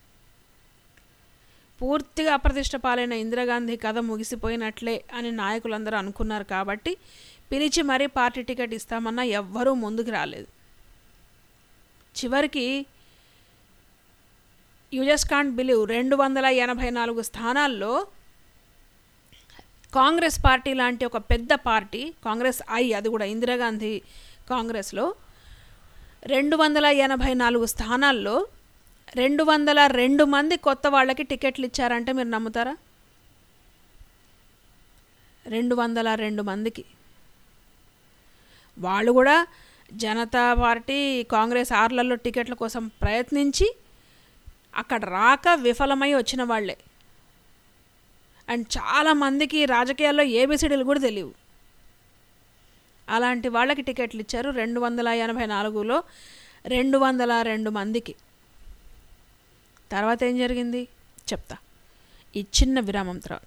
పూర్తిగా అప్రతిష్ట పాలైన ఇందిరాగాంధీ కథ ముగిసిపోయినట్లే అని నాయకులందరూ అనుకున్నారు కాబట్టి పిలిచి మరీ పార్టీ టికెట్ ఇస్తామన్నా ఎవ్వరూ ముందుకు రాలేదు చివరికి యూజస్ కాంట్ బిలీవ్ రెండు వందల ఎనభై నాలుగు స్థానాల్లో కాంగ్రెస్ పార్టీ లాంటి ఒక పెద్ద పార్టీ కాంగ్రెస్ ఐ అది కూడా ఇందిరాగాంధీ కాంగ్రెస్లో రెండు వందల ఎనభై నాలుగు స్థానాల్లో రెండు వందల రెండు మంది కొత్త వాళ్ళకి టికెట్లు ఇచ్చారంటే మీరు నమ్ముతారా రెండు వందల రెండు మందికి వాళ్ళు కూడా జనతా పార్టీ కాంగ్రెస్ ఆర్లలో టికెట్ల కోసం ప్రయత్నించి అక్కడ రాక విఫలమై వచ్చిన వాళ్ళే అండ్ చాలామందికి రాజకీయాల్లో ఏబిసిడీలు కూడా తెలియవు అలాంటి వాళ్ళకి టికెట్లు ఇచ్చారు రెండు వందల ఎనభై నాలుగులో రెండు వందల రెండు మందికి తర్వాత ఏం జరిగింది చెప్తా ఈ చిన్న విరామం తర్వాత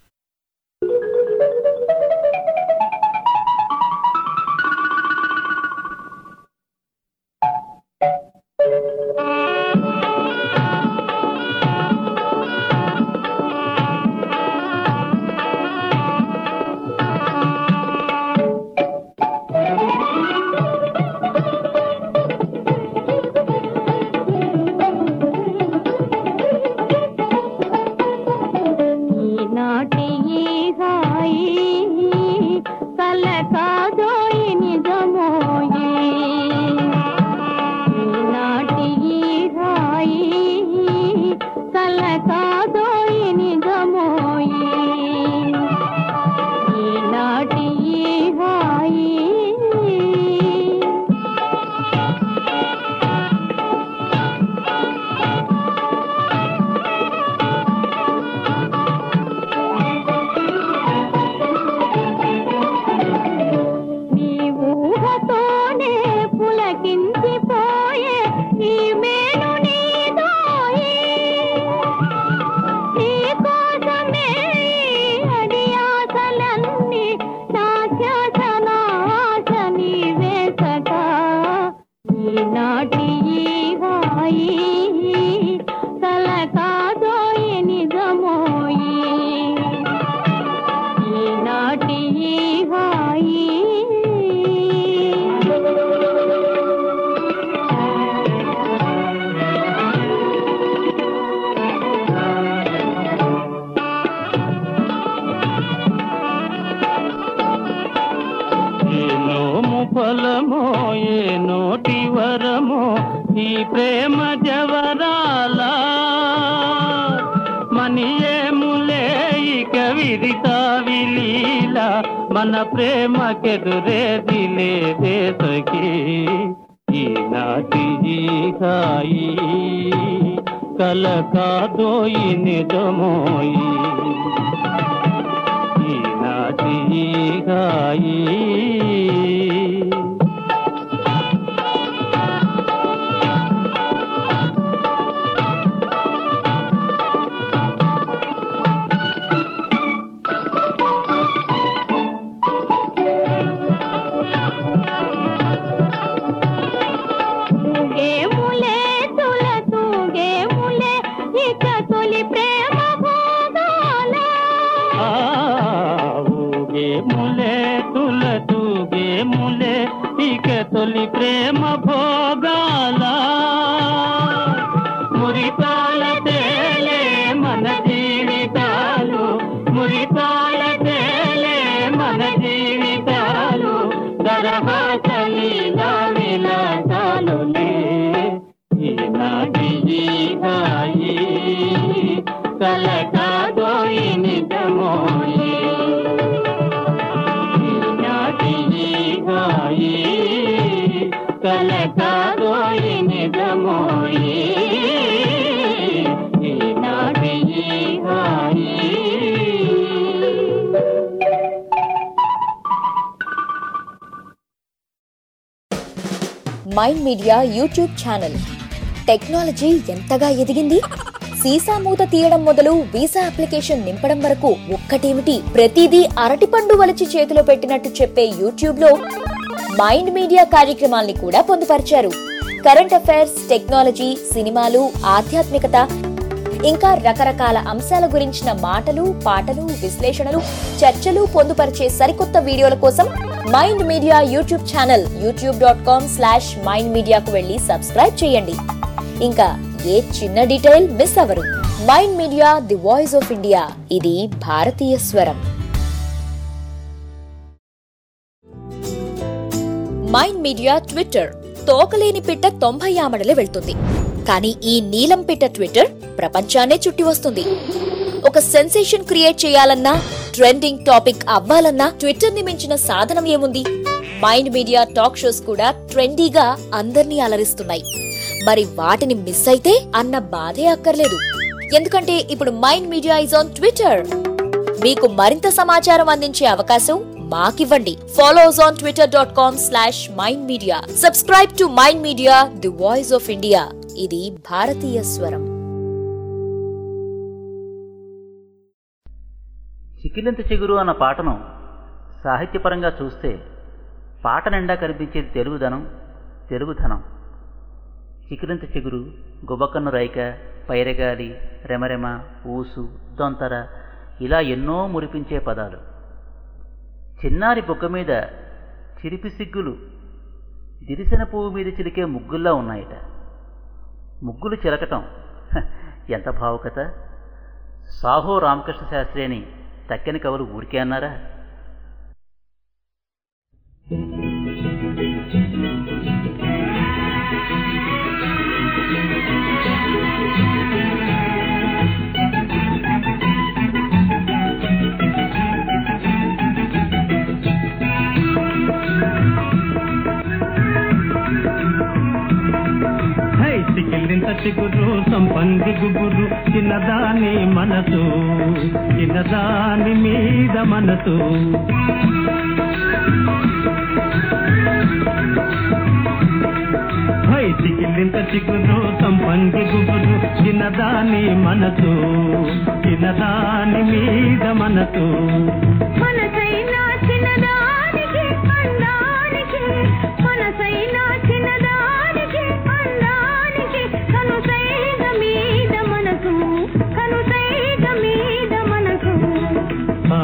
ఈనాటి ఈ హాయి కల కాదోయి నిజమోయి ఈనాటి ఈ హాయి కల కాదోయి నిజమోయి ఈనాటి ఈ హాయి నీ ఊహతోనే పులకించిపోయే ఈ మేలు నీదోయి నీ కోసమే అడి ఆశలన్నీ శాశ్వత నాశ నీవేసట ఈనాటి ఈ హాయి కల కాదోయి నిజమోయి ఈనాటి ఈ హాయి ఏ నోము ఫలమో ఏ నోటి వరమో ఈ ప్రేమ జవరాల మని ఏములే ఇక విదితా విలీల మన ప్రేమకెదురేది లేదే సఖీ ఈనాటి ఈ హాయి కల కాదోయి నిజమోయి ఈనాటి ఈ హాయి తూగేములే తుల తూగేములే ఇక తొలి ప్రేమ భోగాల ఆ, ఊగే ములే తుల తూగే ములే ఇక తొలి ప్రేమ భోగాల మురిపాల తేలే మన జీవితాలు మురిపాల తేలే మన జీవితాలు దరహాసలి విలాసాలులే ఈనాటి ఈ హాయి కలకాదోయి నిజమోయి ఈనాటి ఈ హాయి కలకాదోయి నిజమోయి ఈనాటి ఈ హాయి Mind Media YouTube channel technology ఎంతగా ఎదిగింది సీసా మూత తీయడం మొదలు వీసా అప్లికేషన్ నింపడం వరకు ఒక్కటేమిటి ప్రతిదీ అరటిపండు వలిచి చేతిలో పెట్టినట్టు చెప్పే యూట్యూబ్ లో మైండ్ మీడియా కార్యక్రమాల్ని కూడా పొందుపరిచారు కరెంట్ అఫైర్స్ టెక్నాలజీ సినిమాలు ఆధ్యాత్మికత ఇంకా రకరకాల అంశాల గురించిన మాటలు పాటలు విశ్లేషణలు చర్చలు పొందుపరిచే సరికొత్త వీడియోల కోసం Mind Media YouTube channel YouTube dot com slash Mind మీడియాకు వెళ్ళి సబ్స్క్రైబ్ చేయండి ఇంకా ఏ చిన్న డీటెయిల్ మిస్ అవ్వరు Mind media the voice of India ఇది భారతీయ స్వరం మైండ్ మీడియా ట్విట్టర్ తోకలేని పిట్ట తొంభై ఆమడలే వెళ్తుంది కానీ ఈ నీలం పిట్ట ట్విట్టర్ ప్రపంచాన్నే చుట్టి వస్తుంది ఒక సెన్సేషన్ క్రియేట్ చేయాలన్నా ట్రెండింగ్ టాపిక్ అవ్వాలన్నా ట్విట్టర్ ని మించిన సాధనం ఏముంది మైండ్ మీడియా టాక్ షోస్ కూడా ట్రెండీగా అందర్నీ అలరిస్తున్నాయి మరి వాటిని మిస్ అయితే అన్న బాధే అక్కర్లేదు ఎందుకంటే ఇప్పుడు Mind Media is on Twitter మీకు మరింత సమాచారం అందించే అవకాశం మాకివ్వండి follows on Twitter dot com slash Mind Media subscribe to Mind media the voice of India ఇది భారతీయ స్వరం చికిలింత చిగురు అన్న పాటను సాహిత్యపరంగా చూస్తే పాట నిండా కనిపించేది తెలుగుదనం తెలుగుధనం చికిలింత చిగురు గుబకన్ను రైక పైరగాలి రెమరెమ ఊసు దొంతర ఇలా ఎన్నో మురిపించే పదాలు చిన్నారి బుగ్గ మీద చిరిపి సిగ్గులు దిరిసిన పువ్వు మీద చిలికే ముగ్గుల్లా ఉన్నాయట ముగ్గులు చిలకటం హ, ఎంత భావుకత సాహో రామకృష్ణ శాస్త్రి అని తక్కిన కవులు ఊరికే అన్నారా హై చికిలింత చిగురు సంపంగి గుబురు చిన్నదాని మనసు చిన్నదాని మీద మనసు హై చికిలింత చిగురు సంపంగి గుబురు చిన్నదాని మనసు చిన్నదాని మీద మనసు మనసైనా చిన్నదానికి అందానికి మనసైనా చిన్నదానికి అందానికి కనుసైగ మీద మనసు కనుసైగ మీద మనసు ఆ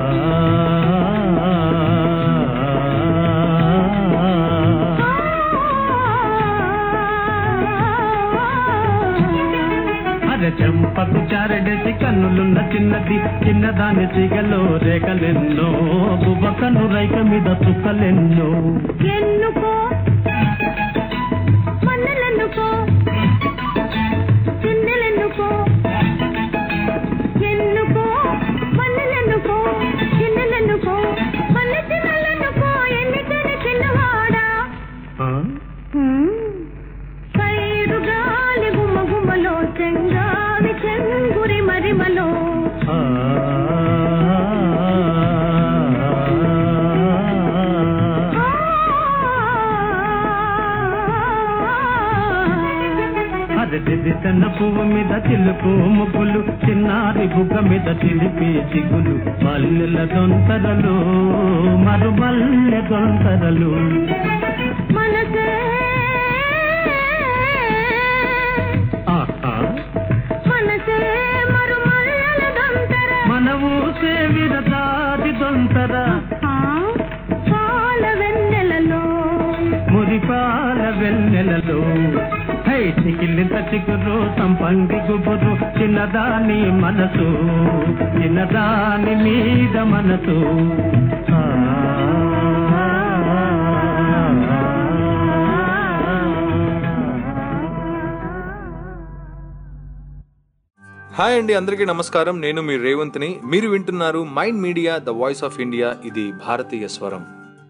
అరే చెంపకు చారడేసి కన్నులున్న చిన్నది చిన్నదాని సిగలో రేఖలెన్నో బుబ్బ కన్ను రైక మీద చుక్కలెన్నో ఎన్నుకో మన్నెలెన్నుకో చిన్నెలెన్నుకో ఎన్నుకో మన్నెలెన్నుకో చిన్నెలెన్నుకో వెన్న పువ్వు మీద చిలుకు ముగ్గులు చిన్నారి బుగ్గ మీద చిలిపి చిగులు మల్లెల దొంతరలు మరు మల్లె దొంతరలు మనసే ఆహా మనసే మరు మల్లెల దొంతర మన ఊసే విరదాది దొంతర పాల వెన్నెలలో మురిపాల వెన్నెలలో హై చికిలింత చిగురు సంపంగి గుబురు చిన్నదాని మనసు చిన్నదాని మీద మనసు ఆ హాయ్ అండి అందరికీ నమస్కారం నేను మీ రేవంత్ని మీరు వింటున్నారు Mind media the voice of India ఇది భారతీయ స్వరం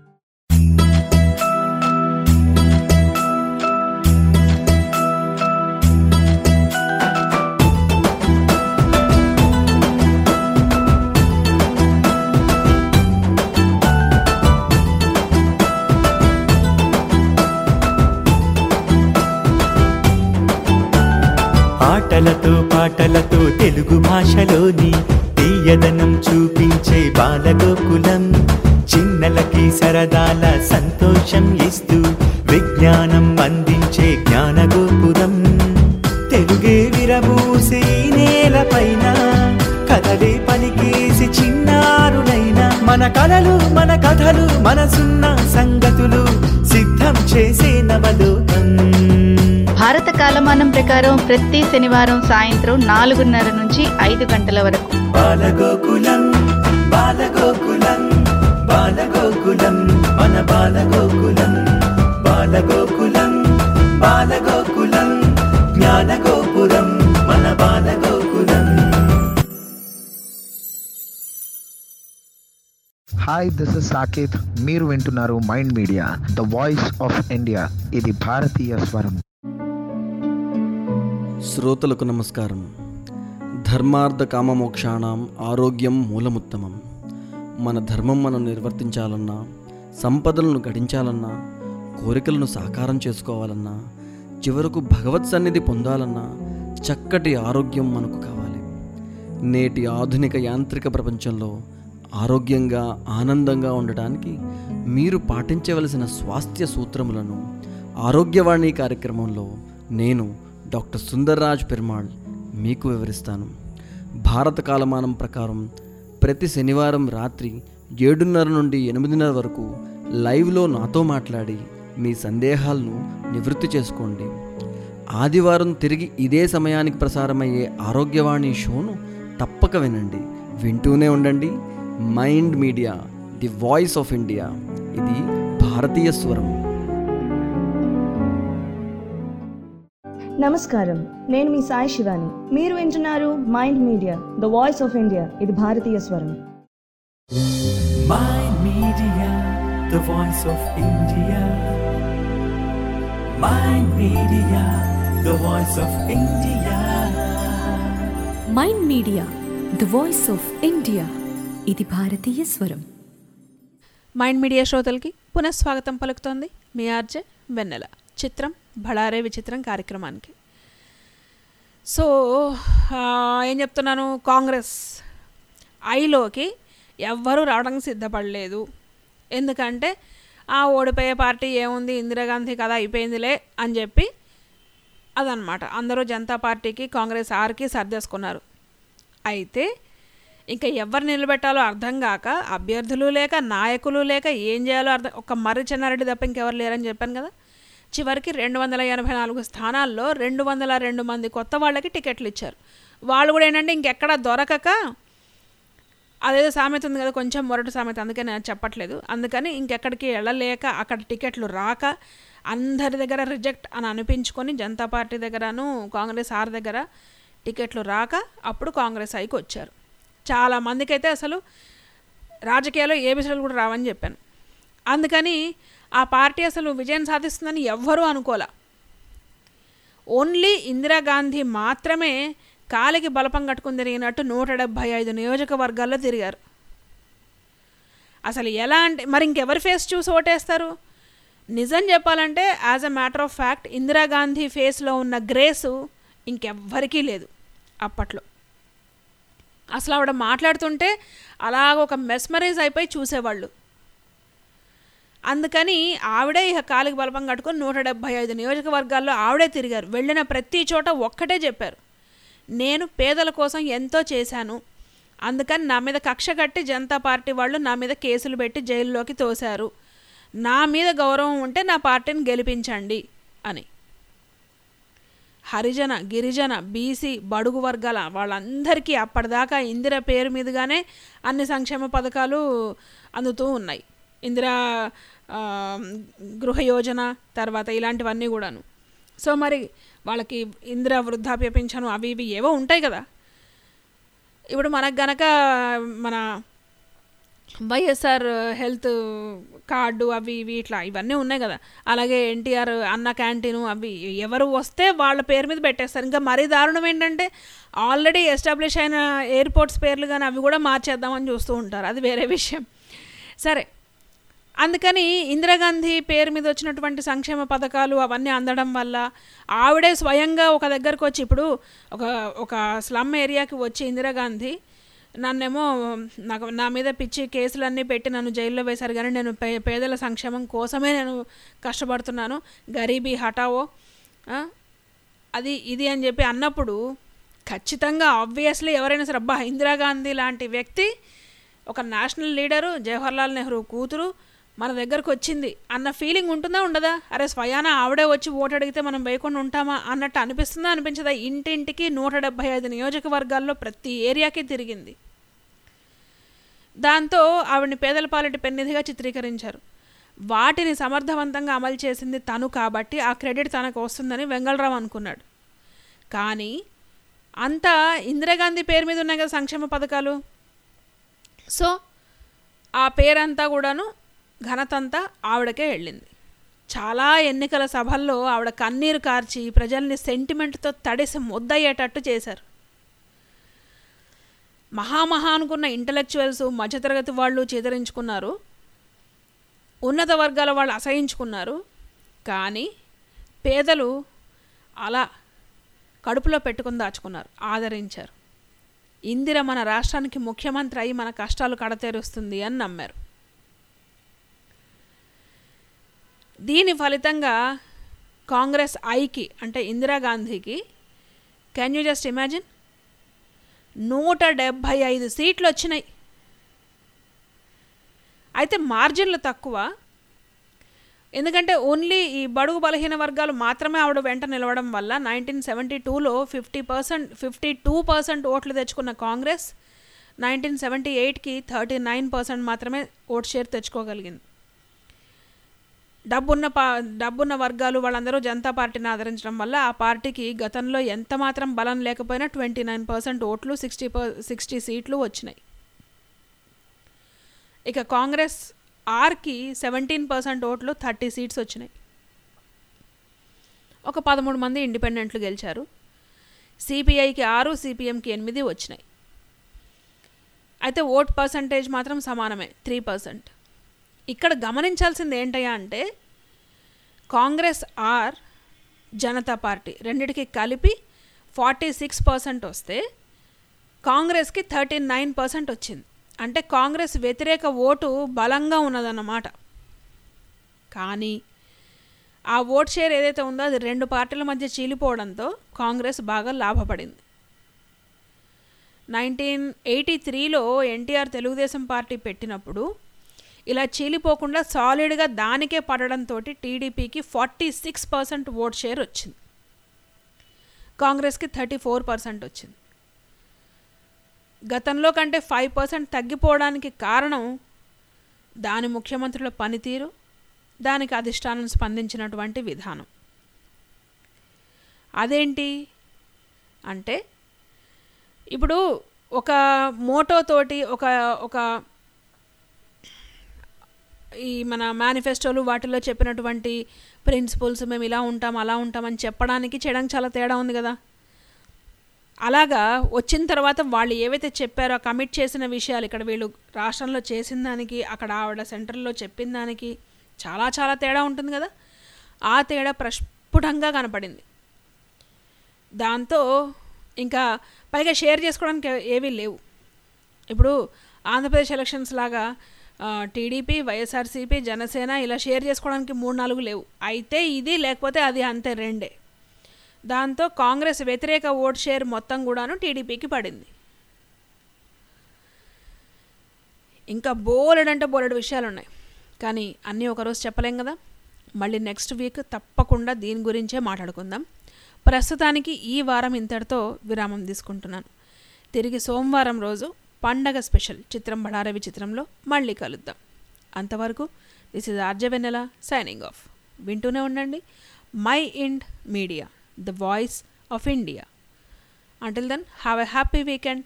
ఆటలతో పాటలతో తెలుగు భాషలోని తీయదనం చూపించే బాలగోకులం చిన్నలకి సరదాల సంతోషం ఇస్తూ విజ్ఞానం అందించే జ్ఞానగోపురం తెలుగే విరబూసి ఈ నేలపైన కథలే పలికేసి చిన్నారులైన మన కలలు మన కథలు మనసున్న సంగతులు సిద్ధం చేసే నవలోకం భారత కాలమానం ప్రకారం ప్రతి శనివారం సాయంత్రం నాలుగున్నర నుంచి ఐదు గంటల వరకు బాలగోకులం బాలగోకులం బాలగోకులం మన బాలగోకులం బాలగోకులం బాలగోకులం జ్ఞానగోపురం మన Balagokulam hi this is Saketh మీరు వింటున్నారు Mind media the voice of India ఇది భారతీయ స్వరం శ్రోతలకు నమస్కారం ధర్మార్థ కామమోక్షాణం ఆరోగ్యం మూలముత్తమం మన ధర్మం మనం నిర్వర్తించాలన్నా సంపదలను గడించాలన్నా కోరికలను సాకారం చేసుకోవాలన్నా చివరకు భగవత్ సన్నిధి పొందాలన్నా చక్కటి ఆరోగ్యం మనకు కావాలి నేటి ఆధునిక యాంత్రిక ప్రపంచంలో ఆరోగ్యంగా ఆనందంగా ఉండటానికి మీరు పాటించవలసిన స్వాస్థ్య సూత్రములను ఆరోగ్యవాణి కార్యక్రమంలో నేను డాక్టర్ సుందర్రాజ్ పెరుమాళ్ మీకు వివరిస్తాను భారత కాలమానం ప్రకారం ప్రతి శనివారం రాత్రి ఏడున్నర నుండి ఎనిమిదిన్నర వరకు లైవ్లో నాతో మాట్లాడి మీ సందేహాలను నివృత్తి చేసుకోండి ఆదివారం తిరిగి ఇదే సమయానికి ప్రసారమయ్యే ఆరోగ్యవాణి షోను తప్పక వినండి వింటూనే ఉండండి Mind media the voice of India ఇది భారతీయ స్వరం నమస్కారం నేను మీ సాయి శివాని మీరు వింటున్నారు Mind media the voice of India ఇది భారతీయ స్వరం Mind Media, the voice of India. Mind Media, the voice of India. Mind media the voice of India ఇది భారతీయ స్వరం మైండ్ మీడియా శ్రోతలకి పునఃస్వాగతం పలుకుతోంది మీ ఆర్జే వెన్నెల చిత్రం బళారే విచిత్రం కార్యక్రమానికి సో ఆ, ఏం చెప్తున్నాను కాంగ్రెస్ ఐలోకి ఎవ్వరూ రావడానికి సిద్ధపడలేదు ఎందుకంటే ఆ ఓడిపోయే పార్టీ ఏముంది ఇందిరాగాంధీ కదా అయిపోయిందిలే అని చెప్పి అదనమాట అందరూ జనతా పార్టీకి కాంగ్రెస్ ఆర్కి సర్దేసుకున్నారు అయితే ఇంకా ఎవరు నిలబెట్టాలో అర్థం కాక అభ్యర్థులు లేక నాయకులు లేక ఏం చేయాలో అర్థం ఒక మర్రి చెన్నారెడ్డి తప్ప ఇంకెవరు లేరని చెప్పాను కదా చివరికి రెండు వందల ఎనభై నాలుగు స్థానాల్లో రెండు వందల రెండు మంది కొత్త వాళ్ళకి టికెట్లు ఇచ్చారు వాళ్ళు కూడా ఏంటంటే ఇంకెక్కడ దొరకక అదేదో సామెత ఉంది కదా కొంచెం మొరటి సామెత అందుకని నేను చెప్పట్లేదు అందుకని ఇంకెక్కడికి వెళ్ళలేక అక్కడ టికెట్లు రాక అందరి దగ్గర రిజెక్ట్ అని అనిపించుకొని జనతా పార్టీ దగ్గరను కాంగ్రెస్ ఆర్ దగ్గర టికెట్లు రాక అప్పుడు కాంగ్రెస్ ఐకి వచ్చారు చాలా మందికి అయితే అసలు రాజకీయాల్లో ఏ విషయాలు కూడా రావని చెప్పాను అందుకని ఆ పార్టీ అసలు విజయం సాధిస్తుందని ఎవ్వరూ అనుకోలే ఓన్లీ ఇందిరాగాంధీ మాత్రమే కాలికి బలపం కట్టుకుని తిరిగినట్టు నూట డెబ్భై ఐదు నియోజకవర్గాల్లో తిరిగారు అసలు ఎలా అంటే మరి ఇంకెవరి ఫేస్ చూసి ఓటేస్తారు నిజం చెప్పాలంటే as a matter of fact Indira Gandhi ఫేస్లో ఉన్న గ్రేసు ఇంకెవ్వరికీ లేదు అప్పట్లో అసలు ఆవిడ మాట్లాడుతుంటే అలాగ ఒక మెస్మరైజ్ అయిపోయి చూసేవాళ్ళు అందుకని ఆవిడే ఇక కాలికి బలపం కట్టుకొని నూట డెబ్భై ఐదు నియోజకవర్గాల్లో ఆవిడే తిరిగారు వెళ్ళిన ప్రతి చోట ఒక్కటే చెప్పారు నేను పేదల కోసం ఎంతో చేశాను అందుకని నా మీద కక్ష కట్టి జనతా పార్టీ వాళ్ళు నా మీద కేసులు పెట్టి జైల్లోకి తోశారు నా మీద గౌరవం ఉంటే నా పార్టీని గెలిపించండి అని హరిజన గిరిజన బీసీ బడుగు వర్గాల వాళ్ళందరికీ అప్పటిదాకా ఇందిర పేరు మీదుగానే అన్ని సంక్షేమ పథకాలు అందుతూ ఉన్నాయి ఇందిరా ఆ, గృహ యోజన తర్వాత ఇలాంటివన్నీ కూడాను సో మరి వాళ్ళకి ఇందిరా వృద్ధాప్య పింఛను అవి ఇవి ఏవో ఉంటాయి కదా ఇప్పుడు మనకు గనక మన వైఎస్ఆర్ హెల్త్ కార్డు అవి ఇవి ఇట్లా ఇవన్నీ ఉన్నాయి కదా అలాగే ఎన్టీఆర్ అన్న క్యాంటీన్ అవి ఎవరు వస్తే వాళ్ళ పేరు మీద పెట్టేస్తారు ఇంకా మరీ దారుణం ఏంటంటే ఆల్రెడీ ఎస్టాబ్లిష్ అయిన ఎయిర్పోర్ట్స్ పేర్లు కానీ అవి కూడా మార్చేద్దామని చూస్తూ ఉంటారు అది వేరే విషయం సరే అందుకని ఇందిరాగాంధీ పేరు మీద వచ్చినటువంటి సంక్షేమ పథకాలు అవన్నీ అందడం వల్ల ఆవిడే స్వయంగా ఒక దగ్గరకు వచ్చి ఇప్పుడు ఒక ఒక స్లమ్ ఏరియాకి వచ్చి ఇందిరాగాంధీ నన్నేమో నాకు నా మీద పిచ్చి కేసులన్నీ పెట్టి నన్ను జైల్లో వేశారు కానీ నేను పే పేదల సంక్షేమం కోసమే నేను కష్టపడుతున్నాను గరీబీ హటావో ఆ, అది ఇది అని చెప్పి అన్నప్పుడు ఖచ్చితంగా ఆబ్వియస్లీ ఎవరైనా సరే అబ్బా ఇందిరాగాంధీ లాంటి వ్యక్తి ఒక నేషనల్ లీడరు జవహర్లాల్ నెహ్రూ కూతురు మన దగ్గరకు వచ్చింది అన్న ఫీలింగ్ ఉంటుందా ఉండదా అరే స్వయాన ఆవిడే వచ్చి ఓటు అడిగితే మనం వేయకుండా ఉంటామా అన్నట్టు అనిపిస్తుందా అనిపించదా ఇంటింటికి నూట డెబ్భై ఐదు నియోజకవర్గాల్లో ప్రతి ఏరియాకి తిరిగింది దాంతో ఆవిడని పేదల పాలిటి పెన్నిధిగా చిత్రీకరించారు వాటిని సమర్థవంతంగా అమలు చేసింది తను కాబట్టి ఆ క్రెడిట్ తనకు వస్తుందని వెంగళరావు అనుకున్నాడు కానీ అంతా ఇందిరాగాంధీ పేరు మీద ఉన్నాయి కదా సంక్షేమ పథకాలు సో ఆ పేరంతా కూడాను ఘనతంతా ఆవిడకే వెళ్ళింది చాలా ఎన్నికల సభల్లో ఆవిడ కన్నీరు కార్చి ప్రజల్ని సెంటిమెంట్తో తడిసి ముద్దయ్యేటట్టు చేశారు మహామహా అనుకున్న ఇంటలెక్చువల్స్ మధ్యతరగతి వాళ్ళు చేదరించుకున్నారు ఉన్నత వర్గాల వాళ్ళు అసహించుకున్నారు కానీ పేదలు అలా కడుపులో పెట్టుకుని దాచుకున్నారు ఆదరించారు ఇందిర మన రాష్ట్రానికి ముఖ్యమంత్రి అయి మన కష్టాలు కడతేరుస్తుంది అని నమ్మారు దీని ఫలితంగా కాంగ్రెస్ ఐకి అంటే ఇందిరాగాంధీకి కెన్ యూ జస్ట్ ఇమాజిన్ నూట డెబ్భై ఐదు సీట్లు వచ్చినాయి అయితే మార్జిన్లు తక్కువ ఎందుకంటే ఓన్లీ ఈ బడుగు బలహీన వర్గాలు మాత్రమే ఆవిడ వెంట నిలవడం వల్ల నైన్టీన్ సెవెంటీ టూలో fifty percent fifty two percent ఓట్లు తెచ్చుకున్న కాంగ్రెస్ నైన్టీన్ సెవెంటీ ఎయిట్కి థర్టీ నైన్ పర్సెంట్ మాత్రమే ఓట్ షేర్ తెచ్చుకోగలిగింది డబ్బున్న పా డబ్బున్న వర్గాలు వాళ్ళందరూ జనతా పార్టీని ఆదరించడం వల్ల ఆ పార్టీకి గతంలో ఎంత మాత్రం బలం లేకపోయినా ట్వంటీ నైన్ పర్సెంట్ ఓట్లు సిక్స్టీ పర్ సిక్స్టీ సీట్లు వచ్చినాయి ఇక కాంగ్రెస్ ఆర్కి సెవెంటీన్ పర్సెంట్ ఓట్లు థర్టీ సీట్స్ వచ్చినాయి ఒక పదమూడు మంది ఇండిపెండెంట్లు గెలిచారు సిపిఐకి ఆరు సిపిఎంకి ఎనిమిది వచ్చినాయి అయితే ఓట్ పర్సంటేజ్ మాత్రం సమానమే త్రీ పర్సెంట్ ఇక్కడ గమనించాల్సింది ఏంటయ్యా అంటే కాంగ్రెస్ ఆర్ జనతా పార్టీ రెండిటికి కలిపి ఫార్టీ సిక్స్ పర్సెంట్ వస్తే కాంగ్రెస్కి థర్టీ నైన్ పర్సెంట్ వచ్చింది అంటే కాంగ్రెస్ వ్యతిరేక ఓటు బలంగా ఉన్నదన్నమాట కానీ ఆ ఓట్ షేర్ ఏదైతే ఉందో అది రెండు పార్టీల మధ్య చీలిపోవడంతో కాంగ్రెస్ బాగా లాభపడింది నైన్టీన్ ఎయిటీ త్రీలో ఎన్టీఆర్ తెలుగుదేశం పార్టీ పెట్టినప్పుడు ఇలా చీలిపోకుండా సాలిడ్గా దానికే పడడంతో టీడీపీకి forty six percent vote share వచ్చింది కాంగ్రెస్కి థర్టీ ఫోర్ పర్సెంట్ వచ్చింది గతంలో కంటే ఫైవ్ పర్సెంట్ తగ్గిపోవడానికి కారణం దాని ముఖ్యమంత్రుల పనితీరు దానికి అధిష్టానం స్పందించినటువంటి విధానం అదేంటి అంటే ఇప్పుడు ఒక మోటోతోటి ఒక ఒక ఈ మన మేనిఫెస్టోలు వాటిల్లో చెప్పినటువంటి ప్రిన్సిపల్స్ మేము ఇలా ఉంటాం అలా ఉంటామని చెప్పడానికి చేయడానికి చాలా తేడా ఉంది కదా అలాగా వచ్చిన తర్వాత వాళ్ళు ఏవైతే చెప్పారో కమిట్ చేసిన విషయాలు ఇక్కడ వీళ్ళు రాష్ట్రంలో చేసిన దానికి అక్కడ ఆవిడ సెంటర్లో చెప్పిన దానికి చాలా చాలా తేడా ఉంటుంది కదా ఆ తేడా ప్రస్ఫుటంగా కనపడింది దాంతో ఇంకా పైగా షేర్ చేసుకోవడానికి ఏవీ లేవు ఇప్పుడు ఆంధ్రప్రదేశ్ ఎలక్షన్స్ లాగా ఆ, టీడీపీ వైఎస్ఆర్సీపీ జనసేన ఇలా షేర్ చేసుకోవడానికి మూడు నాలుగు లేవు అయితే ఇది లేకపోతే అది అంతే రెండే దాంతో కాంగ్రెస్ వ్యతిరేక ఓట్ షేర్ మొత్తం కూడాను టీడీపీకి పడింది ఇంకా బోలెడ్ అంటే బోలెడు విషయాలు ఉన్నాయి కానీ అన్నీ ఒకరోజు చెప్పలేం కదా మళ్ళీ నెక్స్ట్ వీక్ తప్పకుండా దీని గురించే మాట్లాడుకుందాం ప్రస్తుతానికి ఈ వారం ఇంతటితో విరామం తీసుకుంటున్నాను తిరిగి సోమవారం రోజు పండగ స్పెషల్ చిత్రం బడారవి చిత్రంలో మళ్ళీ కలుద్దాం అంతవరకు this is RJ Vennela signing off వింటూనే ఉండండి mind media the voice of India until then have a happy weekend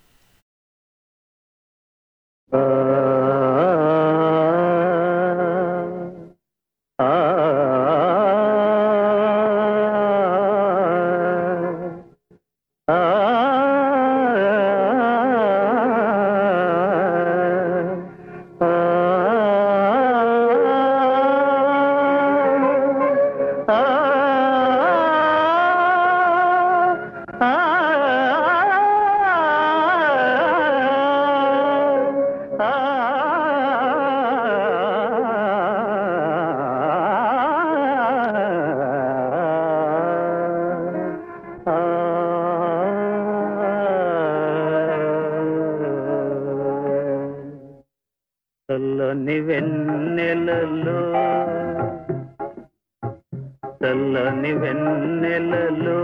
చల్లని వెన్నెలలో చల్లని వెన్నెలలో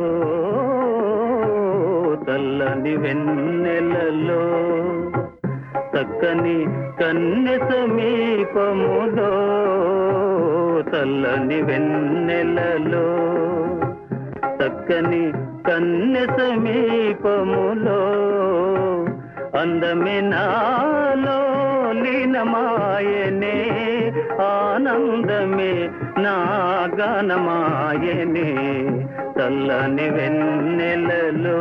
చల్లని వెన్నెలలో చక్కని కన్నె సమీపములో చల్లని వెన్నెలలో చక్కని కన్నె సమీపములో అందమే నాలో లీనమాయనే ఆనందమే నా గానమాయనే చల్లని వెన్నెలలో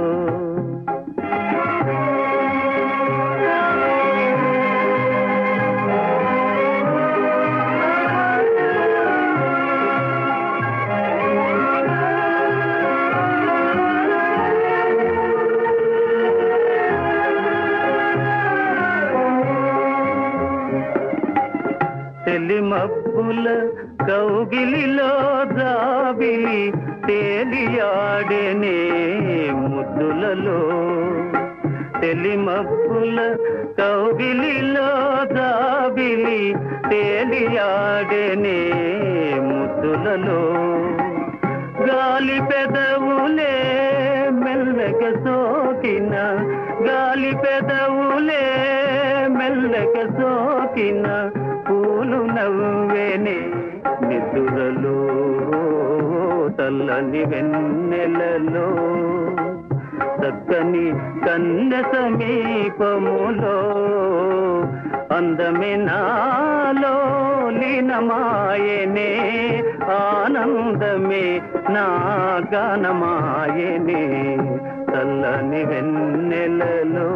తెలిమబ్బుల కౌగిలిలో జాబిలి తేలియాడేనే ముద్దులలో తెలిమబ్బుల కౌగిలిలో జాబిలి తేలియాడేనే ముద్దులలో గాలి పెదవులే మెల్లగ సోకిన గాలి పెదవులే మెల్లగ సోకిన పూలు నవ్వేనే నిద్దురలో తల్లని వెన్నెలలో చక్కని కన్నె సమీపములో అందమే నాలో లీనమాయనే ఆనందమే నా గానమాయనే చల్లని వెన్నెలలో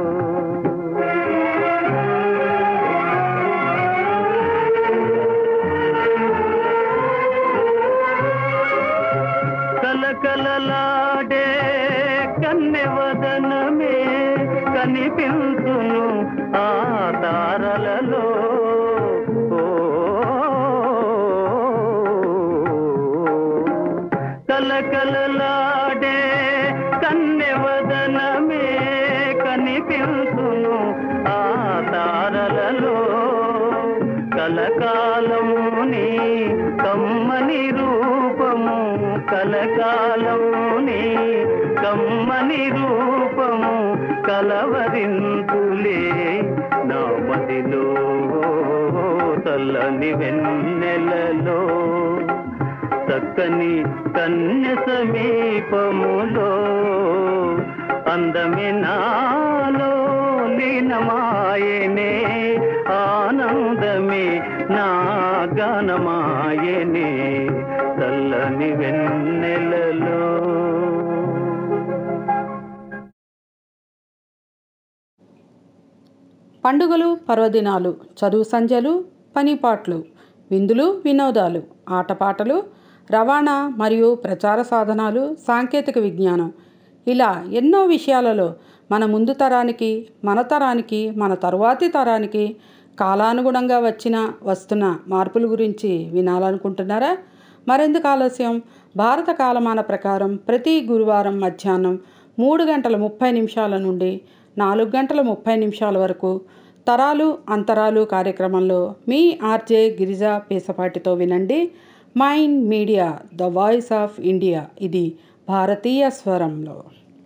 కలకలలాడే కన్నెవదనమే కనిపించును ఆ తారలలో కలకలలాడే కన్నెవదనమే కనిపించును ఆ తారలలో కలకాలముని కమ్మని రూపము కలకాలముని కమ్మని రూపము కలవరింతులే నా మదిలో తల్లని వెన్నెలలో చక్కని కన్య సమీపములో అందమే నాలో లీనమాయనే ఆనందమే నా గానమాయనే చల్లని వెన్నెలలో పండుగలు పర్వదినాలు చదువు సంధ్యలు పనిపాట్లు విందులు వినోదాలు ఆటపాటలు రవాణా మరియు ప్రచార సాధనాలు సాంకేతిక విజ్ఞానం ఇలా ఎన్నో విషయాలలో మన ముందు తరానికి మన తరానికి మన తరువాతి తరానికి కాలానుగుణంగా వచ్చిన వస్తున్న మార్పుల గురించి వినాలనుకుంటున్నారా మరెందుకు ఆలస్యం భారత కాలమాన ప్రకారం ప్రతి గురువారం మధ్యాహ్నం మూడు గంటల ముప్పై నిమిషాల నుండి నాలుగు గంటల ముప్పై నిమిషాల వరకు తరాలు అంతరాలు కార్యక్రమంలో మీ ఆర్జే గిరిజా పేసపాటితో వినండి mind media the voice of India ఇది భారతీయ స్వరంలో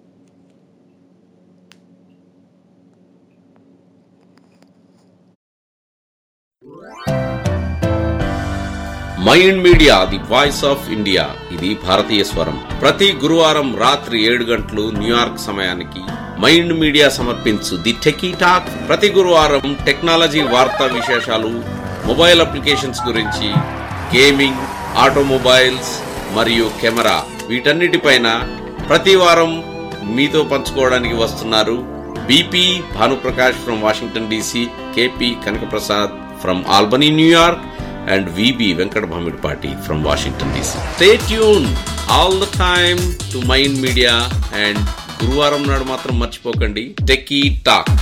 mind media the voice of India ఇది భారతీయ స్వరం ప్రతి గురువారం రాత్రి ఏడు గంటలు న్యూయార్క్ సమయానికి మైండ్ మీడియా సమర్పించు ది టెకీ టాక్ ప్రతి గురువారం టెక్నాలజీ వార్తా విశేషాలు మొబైల్ అప్లికేషన్స్ గురించి గేమింగ్ ఆటోమొబైల్స్ మరియు కెమెరా వీటన్నిటిపైన ప్రతి వారం మీతో పంచుకోవడానికి వస్తున్నారు BP Bhanuprakash from Washington DC KP Kanakaprasad from Albany New York and VB Venkat Bhamidpati from Washington DC. Stay tuned all the time to Mind Media and గురువారం నాడు మాత్రం మర్చిపోకండి టెకీ టాక్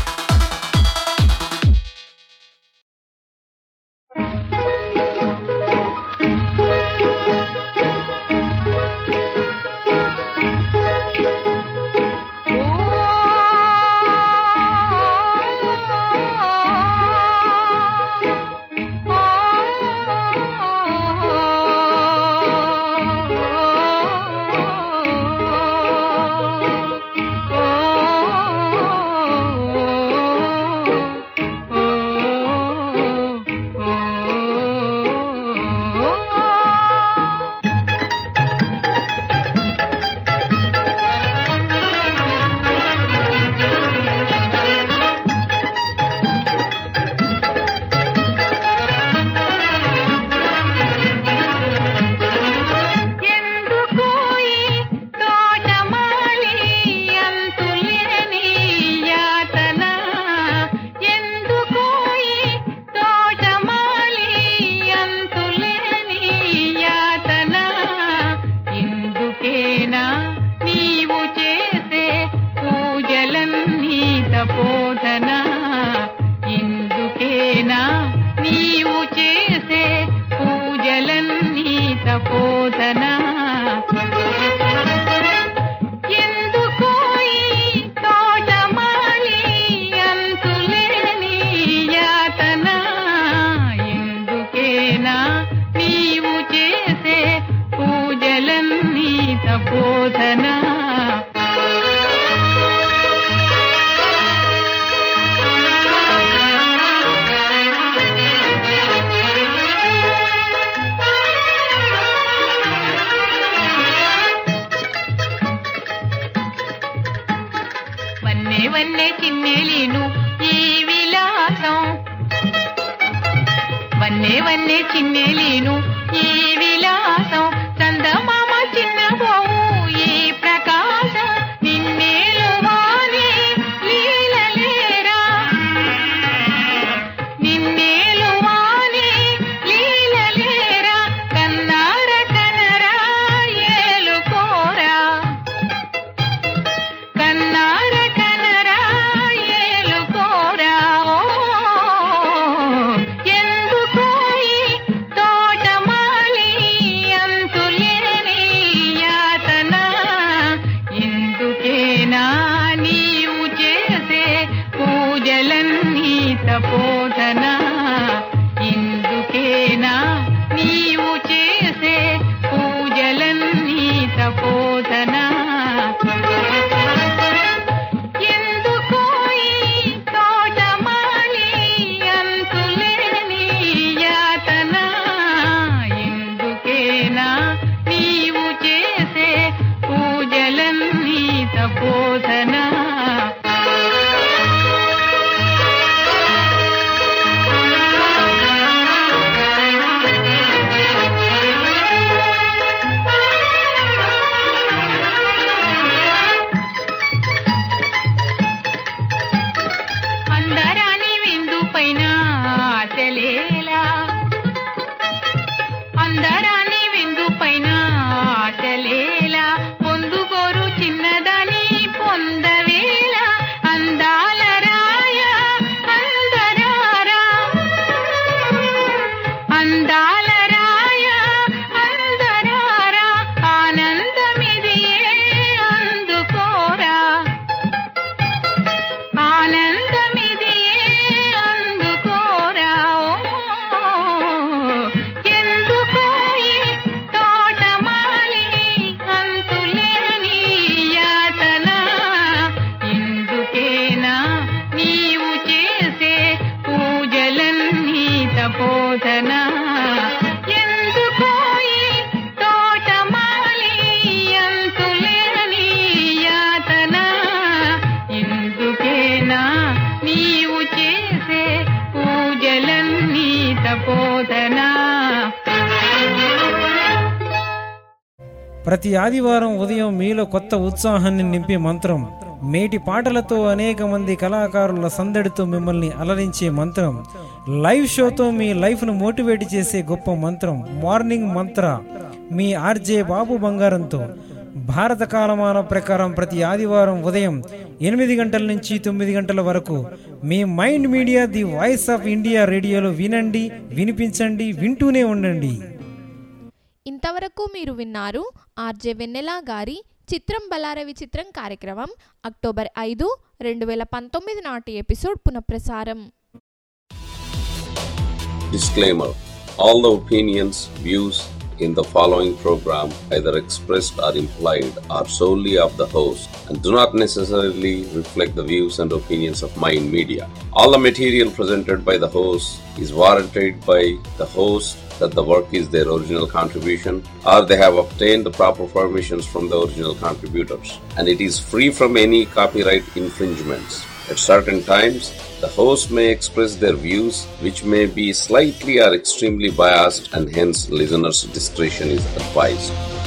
ఎందుకు ఈ తోటమాలి అంతులేని యాతన ఎందుకు ఈ తోటమాలి అంతులేని యాతన ఇందుకేనా నీవు చేసే పూజలన్నీ తపోధన ఇందుకేనా నీవు చేసే పూజలన్నీ తపోధన ఎందుకు ఈ తోటమాలి అంతులేని యాతన ఎందుకేనా నీవు చేసే పూజలన్నీ తపోధన వన్నే వన్నే చిన్నెలీను ఈ విలాసం వన్నే వన్నే చిన్నెలీను ఈ విలాసం చందమామ చిన్నబోవు ఈ ప్రకాశం నిన్నేలు వానే లీలలేరా నిన్నేలు వానే లీలలేరా కన్నార కనరా ఏలుకోరా కన్నార కనరా ఏలుకోరా ఓ, ఎందుకు ఈ తోటమాలి అంతులేని యాతన ఎందుకేనా నీవు చేసే పూజలన్నీ తపోధన ఇందుకేనా నీవు చేసే పూజలన్నీ తపోధన ఎందుకు ఈ తోటమాలి అంతులేని యాతన ఎందుకేనా నీవు చేసే పూజలన్నీ తపోధన ప్రతి ఆదివారం ఉదయం మీలో కొత్త ఉత్సాహాన్ని నింపే మంత్రం మేటి పాటలతో అనేక మంది కళాకారుల సందడితో మిమ్మల్ని అలరించే మంత్రం లైవ్ షోతో మీ లైఫ్ను మోటివేట్ చేసే గొప్ప మంత్రం మార్నింగ్ మంత్ర మీ ఆర్జే బాబు బంగారంతో భారత కాలమాన ప్రకారం ప్రతి ఆదివారం ఉదయం ఎనిమిది గంటల నుంచి తొమ్మిది గంటల వరకు మీ mind media the voice of India రేడియోలో వినండి వినిపించండి వింటూనే ఉండండి ఇంతవరకు మీరు విన్నారు ఆర్జే వెన్నెల గారి చిత్రం బలారవి చిత్రం కార్యక్రమం అక్టోబర్ ఐదు రెండు వేల పంతొమ్మిది నాటి ఎపిసోడ్ పునఃప్రసారం Disclaimer All the opinions, views in the following program, either expressed or implied, are solely of the host and do not necessarily reflect the views and opinions of Mind Media. All the material presented by the host is warranted by the host that the work is their original contribution or they have obtained the proper permissions from the original contributors and it is free from any copyright infringements. At certain times, the host may express their views which may be slightly or extremely biased and hence listeners' discretion is advised.